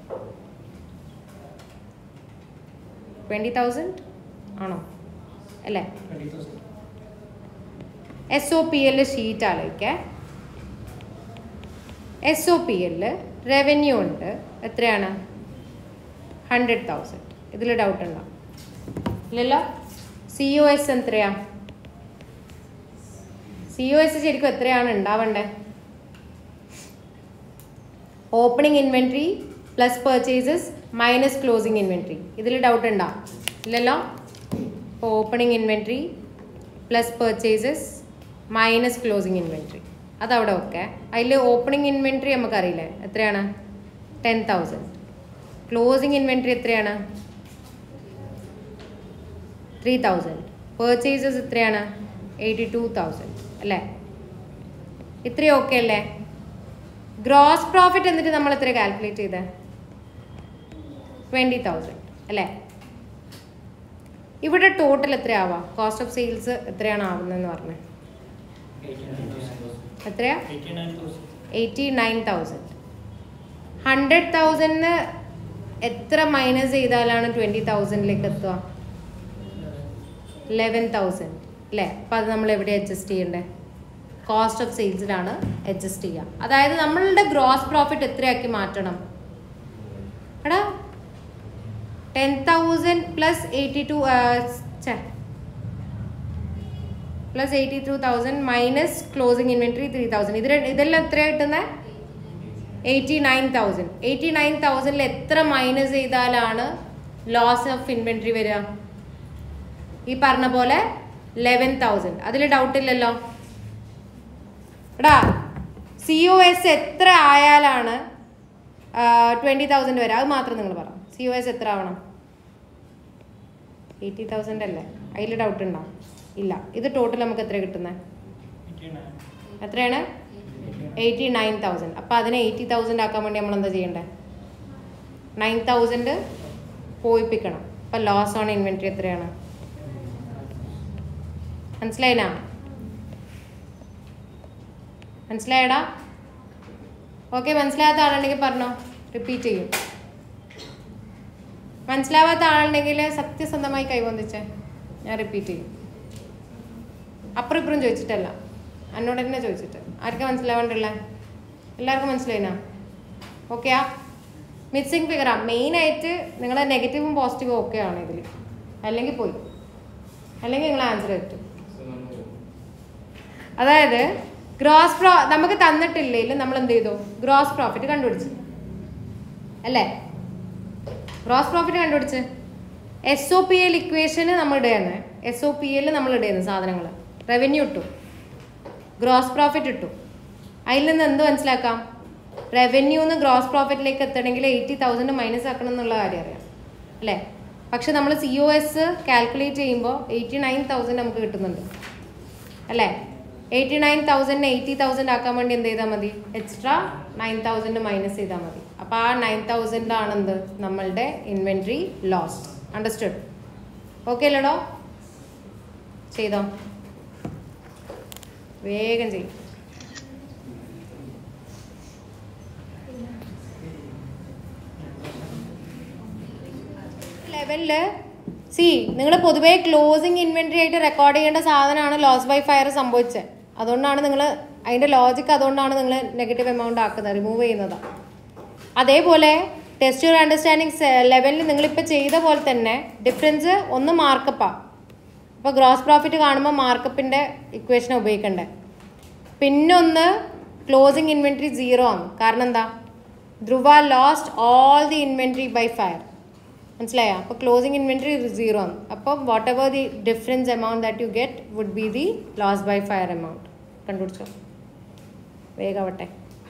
ട്വൻറ്റി തൗസൻഡ് ആണോ അല്ലേ S O P L sheet ആലോചിക്കേ എസ് ഒ പി എല്ലിൽ റവന്യൂ ഉണ്ട് എത്രയാണ് ഹൺഡ്രഡ് തൗസൻഡ് ഇതിൽ ഡൗട്ട് ഉണ്ടോ ഇല്ലല്ലോ സി ഒ എസ് എത്രയാ സി ഒ എസ് ശരിക്കും എത്രയാണ് ഉണ്ടാവണ്ടേ opening inventory plus purchases minus closing inventory ഇതിൽ ഡൗട്ട് ഉണ്ടോ ഇല്ലല്ലോ അപ്പോൾ opening inventory plus purchases minus closing inventory അതവിടെ ഓക്കെ അതിൽ ഓപ്പണിംഗ് ഇൻവെൻട്രി നമുക്കറിയില്ലേ എത്രയാണ് ടെൻ തൗസൻഡ് ക്ലോസിംഗ് ഇൻവെൻട്രി എത്രയാണ് ത്രീ തൗസൻഡ് പേർച്ചേസസ് എത്രയാണ് എയ്റ്റി ടു തൗസൻഡ് അല്ലേ ഇത്രയും ഓക്കെ അല്ലേ ഗ്രോസ് പ്രോഫിറ്റ് എന്നിട്ട് നമ്മൾ എത്ര കാൽക്കുലേറ്റ് ചെയ്തേ ട്വൻറ്റി തൗസൻഡ് അല്ലേ ഇവിടെ ടോട്ടൽ എത്രയാവാം കോസ്റ്റ് ഓഫ് സെയിൽസ് എത്രയാണ് ആവുന്നതെന്ന് പറഞ്ഞത് എത്രയാ എയ്റ്റി നയൻ തൗസൻഡ് ഹൺഡ്രഡ് തൗസൻഡിന് എത്ര മൈനസ് ചെയ്താലാണ് ട്വൻറ്റി തൗസൻഡിലേക്ക് എത്തുക ലെവൻ തൗസൻഡ് അല്ലേ അപ്പോൾ അത് നമ്മൾ എവിടെ അഡ്ജസ്റ്റ് ചെയ്യണ്ടേ കോസ്റ്റ് ഓഫ് സെയിൽസിലാണ് അഡ്ജസ്റ്റ് ചെയ്യുക അതായത് നമ്മളുടെ ഗ്രോസ് പ്രോഫിറ്റ് എത്രയാക്കി മാറ്റണം എടാ ten thousand plus eighty two plus eighty two thousand minus closing inventory three thousand ഇത് രണ്ട്- ഇതെല്ലാം എത്രയാണ് കിട്ടുന്നത് eighty nine thousand eighty nine തൗസൻഡിൽ എത്ര മൈനസ് ചെയ്താലാണ് ലോസ് ഓഫ് ഇൻവെൻട്രി വരിക ഈ പറഞ്ഞ പോലെ ലെവൻ തൗസൻഡ് അതിൽ ഡൗട്ട് ഇല്ലല്ലോ എടാ സി ഒ എസ് എത്ര ആയാലാണ് ട്വൻറ്റി തൗസൻഡ് വരെ അത് മാത്രം നിങ്ങൾ പറ സി ഒ എസ് എത്ര ആവണം എയ്റ്റി തൗസൻഡ് അല്ലേ അതിൽ ഡൗട്ട് ഉണ്ടോ ഇല്ല ഇത് ടോട്ടൽ നമുക്ക് എത്ര കിട്ടുന്നത് എത്രയാണ് എയ്റ്റി നയൻ തൗസൻഡ് അപ്പോൾ അതിനെ എയ്റ്റി തൗസൻഡ് ആക്കാൻ വേണ്ടി നമ്മൾ എന്താ ചെയ്യേണ്ടത് നയൻ തൗസൻഡ് പോയിപ്പിക്കണം അപ്പോൾ ലോസ് ഓൺ ഇൻവെൻട്രി എത്രയാണ് മനസ്സിലായിനാ മനസ്സിലായടാ ഓക്കെ മനസ്സിലാത്ത ആളുണ്ടെങ്കിൽ പറഞ്ഞോ റിപ്പീറ്റ് ചെയ്യും മനസ്സിലാവാത്ത ആളുണ്ടെങ്കിൽ സത്യസന്ധമായി കൈവന്നിച്ചേ ഞാൻ റിപ്പീറ്റ് ചെയ്യും അപ്പുറം ഇപ്പുറം ചോദിച്ചിട്ടല്ല എന്നോട് തന്നെ ചോദിച്ചിട്ട് ആർക്കാ മനസ്സിലാവാണ്ടുള്ള എല്ലാവർക്കും മനസ്സിലായിനാ ഓക്കെയാ മിസ്സിങ് ഫിഗറാ മെയിനായിട്ട് നിങ്ങളെ നെഗറ്റീവും പോസിറ്റീവും ഒക്കെ ആണ് ഇതിൽ അല്ലെങ്കിൽ പോയി അല്ലെങ്കിൽ നിങ്ങൾ ആൻസർ കിട്ടും അതായത് ഗ്രോസ് പ്രോ നമുക്ക് തന്നിട്ടില്ലെങ്കിൽ നമ്മൾ എന്ത് ചെയ്തു ഗ്രോസ് പ്രോഫിറ്റ് കണ്ടുപിടിച്ചു അല്ലേ ഗ്രോസ് പ്രോഫിറ്റ് കണ്ടുപിടിച്ച് എസ് ഒ പി എൽ ഇക്വേഷന് നമ്മൾ ഇടുകയാണ് എസ് ഒ പി എല്ലിൽ നമ്മൾ ഇടുകയാണ് സാധനങ്ങൾ റവന്യൂ ഇട്ടു ഗ്രോസ് പ്രോഫിറ്റ് ഇട്ടു അതിൽ നിന്ന് എന്ത് മനസ്സിലാക്കാം റവന്യൂന്ന് ഗ്രോസ് പ്രോഫിറ്റിലേക്ക് എത്തണമെങ്കിൽ എയ്റ്റി തൗസൻഡ് മൈനസ് ആക്കണം എന്നുള്ള കാര്യം അറിയാം അല്ലേ പക്ഷെ നമ്മൾ സി ഒ എസ് കാൽക്കുലേറ്റ് ചെയ്യുമ്പോൾ എയ്റ്റി നയൻ തൗസൻഡ് നമുക്ക് കിട്ടുന്നുണ്ട് അല്ലേ eighty nine thousand eighty thousand ആക്കാൻ വേണ്ടി എന്ത് ചെയ്താൽ മതി എക്സ്ട്രാ നയൻ തൗസൻഡ് മൈനസ് ചെയ്താൽ മതി അപ്പോൾ ആ നയൻ തൗസൻഡ് ആണെന്ത് നമ്മളുടെ ഇൻവെൻട്രി ലോസ് അണ്ടർസ്റ്റുഡ് ഓക്കെ അല്ലടോ ചെയ്തോ വേഗം ചെയ്യും ലെവലില് സി നിങ്ങൾ പൊതുവേ ക്ലോസിങ് ഇൻവെന്ററി ആയിട്ട് റെക്കോർഡ് ചെയ്യേണ്ട സാധനമാണ് ലോസ് ബൈ ഫയർ സംഭവിച്ചത് അതുകൊണ്ടാണ് നിങ്ങൾ അതിന്റെ ലോജിക്ക് അതുകൊണ്ടാണ് നിങ്ങൾ നെഗറ്റീവ് എമൗണ്ട് ആക്കുന്നത് റിമൂവ് ചെയ്യുന്നതാണ് അതേപോലെ ടെസ്റ്റ് യുവർ അണ്ടർസ്റ്റാൻഡിങ് ലെവലിൽ നിങ്ങളിപ്പോൾ ചെയ്ത പോലെ തന്നെ ഡിഫറൻസ് ഒന്ന് മാർക്കപ്പാണ് അപ്പോൾ ഗ്രോസ് പ്രോഫിറ്റ് കാണുമ്പോൾ മാർക്കപ്പിൻ്റെ ഇക്വേഷൻ ഉപയോഗിക്കണ്ടേ പിന്നൊന്ന് ക്ലോസിങ് ഇൻവെൻട്രി സീറോ ആണ് കാരണം എന്താ ധ്രുവ lost all the inventory by fire മനസ്സിലായോ അപ്പോൾ ക്ലോസിങ് ഇൻവെൻട്രി സീറോ ആണ് അപ്പോൾ whatever the difference amount that you get would be the loss by fire amount കണ്ടുപിടിച്ചോ വേഗാവട്ടെ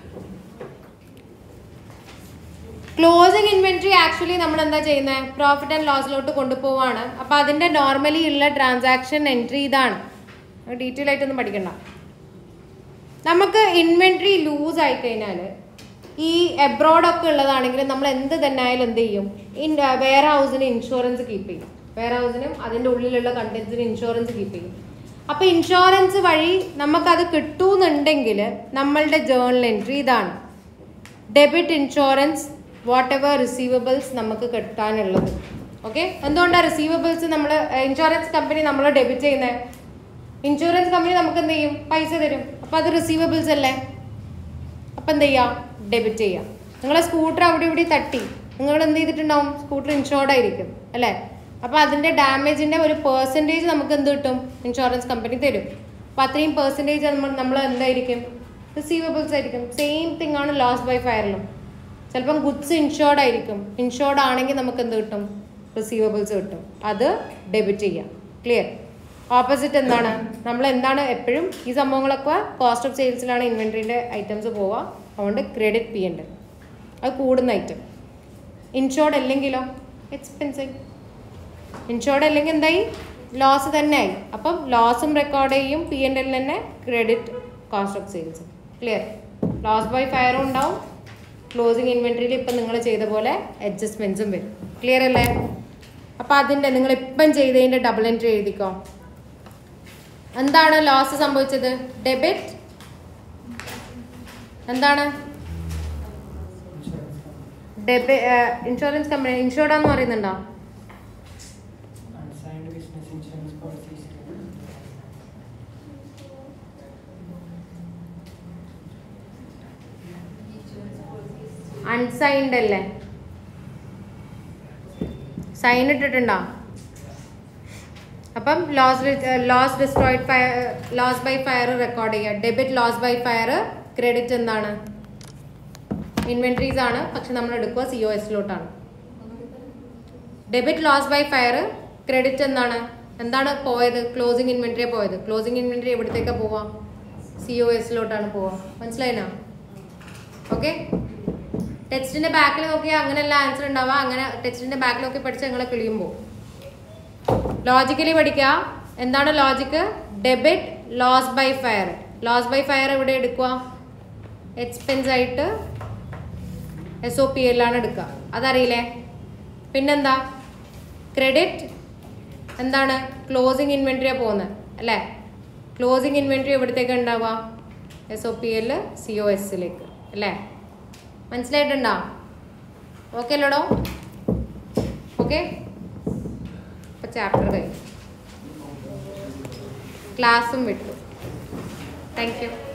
ക്ലോസിംഗ് ഇൻവെന്ററി ആക്ച്വലി നമ്മൾ എന്താ ചെയ്യുന്നത് പ്രോഫിറ്റ് ആൻഡ് ലോസിലോട്ട് കൊണ്ടുപോവാണ് അപ്പോൾ അതിൻ്റെ നോർമലി ഉള്ള ട്രാൻസാക്ഷൻ എൻട്രി ഇതാണ് ഡീറ്റെയിൽ ആയിട്ടൊന്നും പഠിക്കണ്ട നമുക്ക് ഇൻവെന്ററി ലൂസ് ആയി കഴിഞ്ഞാൽ ഈ എബ്രോഡ് ഒക്കെ ഉള്ളതാണെങ്കിൽ നമ്മൾ എന്ത് തന്നെ ആയാലും എന്ത് ചെയ്യും ഇൻ വെയർ ഹൗസിന് ഇൻഷുറൻസ് കീപ്പ് ചെയ്യും വെയർ ഹൗസിനും അതിൻ്റെ ഉള്ളിലുള്ള കണ്ടൻസിന് ഇൻഷുറൻസ് കീപ്പ് ചെയ്യും അപ്പോൾ ഇൻഷുറൻസ് വഴി നമുക്കത് കിട്ടുമെന്നുണ്ടെങ്കിൽ നമ്മളുടെ ജേർണൽ എൻട്രി ഇതാണ് debit insurance whatever receivables നമുക്ക് കിട്ടാനുള്ളത് ഓക്കെ എന്തുകൊണ്ടാണ് റിസീവബിൾസ് നമ്മൾ ഇൻഷുറൻസ് കമ്പനി നമ്മൾ ഡെബിറ്റ് ചെയ്യുന്നത് ഇൻഷുറൻസ് കമ്പനി നമുക്ക് എന്ത് ചെയ്യും പൈസ തരും അപ്പോൾ അത് റിസീവബിൾസ് അല്ലേ അപ്പം എന്ത് ചെയ്യാം ഡെബിറ്റ് ചെയ്യാം നിങ്ങളെ സ്കൂട്ടർ അവിടെ ഇവിടെ തട്ടി നിങ്ങൾ എന്ത് ചെയ്തിട്ടുണ്ടാവും സ്കൂട്ടർ ഇൻഷുർഡ് ആയിരിക്കും അല്ലേ അപ്പോൾ അതിൻ്റെ ഡാമേജിൻ്റെ ഒരു പേഴ്സൻറ്റേജ് നമുക്ക് എന്ത് കിട്ടും ഇൻഷുറൻസ് കമ്പനി തരും അപ്പോൾ അത്രയും പേഴ്സൻറ്റേജ് നമ്മൾ നമ്മൾ എന്തായിരിക്കും റിസീവബിൾസ് ആയിരിക്കും സെയിം തിങ് ആണ് ലോസ് ബൈ ഫയറിലും ചിലപ്പം ഗുഡ്സ് ഇൻഷുർഡ് ആയിരിക്കും ഇൻഷുർഡ് ആണെങ്കിൽ നമുക്ക് എന്ത് കിട്ടും റിസീവബിൾസ് കിട്ടും അത് ഡെബിറ്റ് ചെയ്യാം ക്ലിയർ ഓപ്പോസിറ്റ് എന്താണ് നമ്മൾ എന്താണ് എപ്പോഴും ഈ സംഭവങ്ങളൊക്കെ കോസ്റ്റ് ഓഫ് സെയിൽസിലാണ് ഇൻവെൻട്രീൻ്റെ ഐറ്റംസ് പോവുക അതുകൊണ്ട് ക്രെഡിറ്റ് ചെയ്യേണ്ടത് അത് കൂടുന്ന ഐറ്റം ഇൻഷുർഡ് അല്ലെങ്കിലോ എക്സ്പെൻസീവ് ഇൻഷുർഡ് അല്ലെങ്കിൽ എന്തായി ലോസ് തന്നെ ആയി അപ്പം ലോസും റെക്കോർഡ് ചെയ്യും പി എൻ എൽ തന്നെ credit cost of sales clear loss by ഫയറും ഉണ്ടാവും ക്ലോസിങ് ഇൻവെൻട്രിയിൽ ഇപ്പം നിങ്ങൾ ചെയ്ത പോലെ അഡ്ജസ്റ്റ്മെൻറ്റ്സും വരും ക്ലിയർ അല്ലേ അപ്പം അതിൻ്റെ നിങ്ങൾ ഇപ്പം ചെയ്തതിൻ്റെ ഡബിൾ എൻട്രി എഴുതിക്കോ എന്താണ് ലോസ് സംഭവിച്ചത് ഡെബിറ്റ് എന്താണ് ഡെബി ഇൻഷുറൻസ് കമ്പനി ഇൻഷുർഡ് ആണെന്ന് പറയുന്നുണ്ടോ Unsigned business insurance policies. Unsigned അല്ലേ സൈൻ ഇട്ടിട്ടുണ്ടോ അപ്പം loss loss destroyed fire loss by fire record ചെയ്യുക debit loss by fire credit എന്താണ് ഇൻവെൻട്രീസ് ആണ് പക്ഷെ നമ്മൾ എടുക്കുക സി ഒ എസിലോട്ടാണ് debit loss by fire credit എന്താണ് എന്താണ് പോയത് ക്ലോസിംഗ് ഇൻവെൻട്രിയെ പോയത് ക്ലോസിംഗ് ഇൻവെൻട്രി എവിടത്തേക്കാണ് പോവാം സി ഒ എസിലോട്ടാണ് പോവാം മനസ്സിലായിനാ ഓക്കെ ടെക്സ്റ്റിന്റെ ബാക്കിൽ നോക്കിയാൽ അങ്ങനെയല്ല ആൻസർ ഉണ്ടാവുക അങ്ങനെ ടെക്സ്റ്റിന്റെ ബാക്കിൽ നോക്കി പഠിച്ച് നിങ്ങളെ കിളിയും പോകും ലോജിക്കലി പഠിക്കുക എന്താണ് logic debit loss by fire loss by fire എവിടെ എടുക്കുക എക്സ്പെൻസ് ആയിട്ട് എസ് ഒ പി എല്ലാണ് എടുക്കുക അതറിയില്ലേ പിന്നെന്താ ക്രെഡിറ്റ് എന്താണ് ക്ലോസിങ് ഇൻവെൻട്രിയാണ് പോകുന്നത് അല്ലേ ക്ലോസിങ് ഇൻവെൻട്രി എവിടത്തേക്ക് ഉണ്ടാവുക S O P L C O എസിലേക്ക് അല്ലേ മനസ്സിലായിട്ടുണ്ടോ ഓക്കെ അല്ലോടോ ഓക്കെ അപ്പോൾ ചാപ്റ്റർ കഴിഞ്ഞു ക്ലാസ്സും വിട്ടു താങ്ക് യു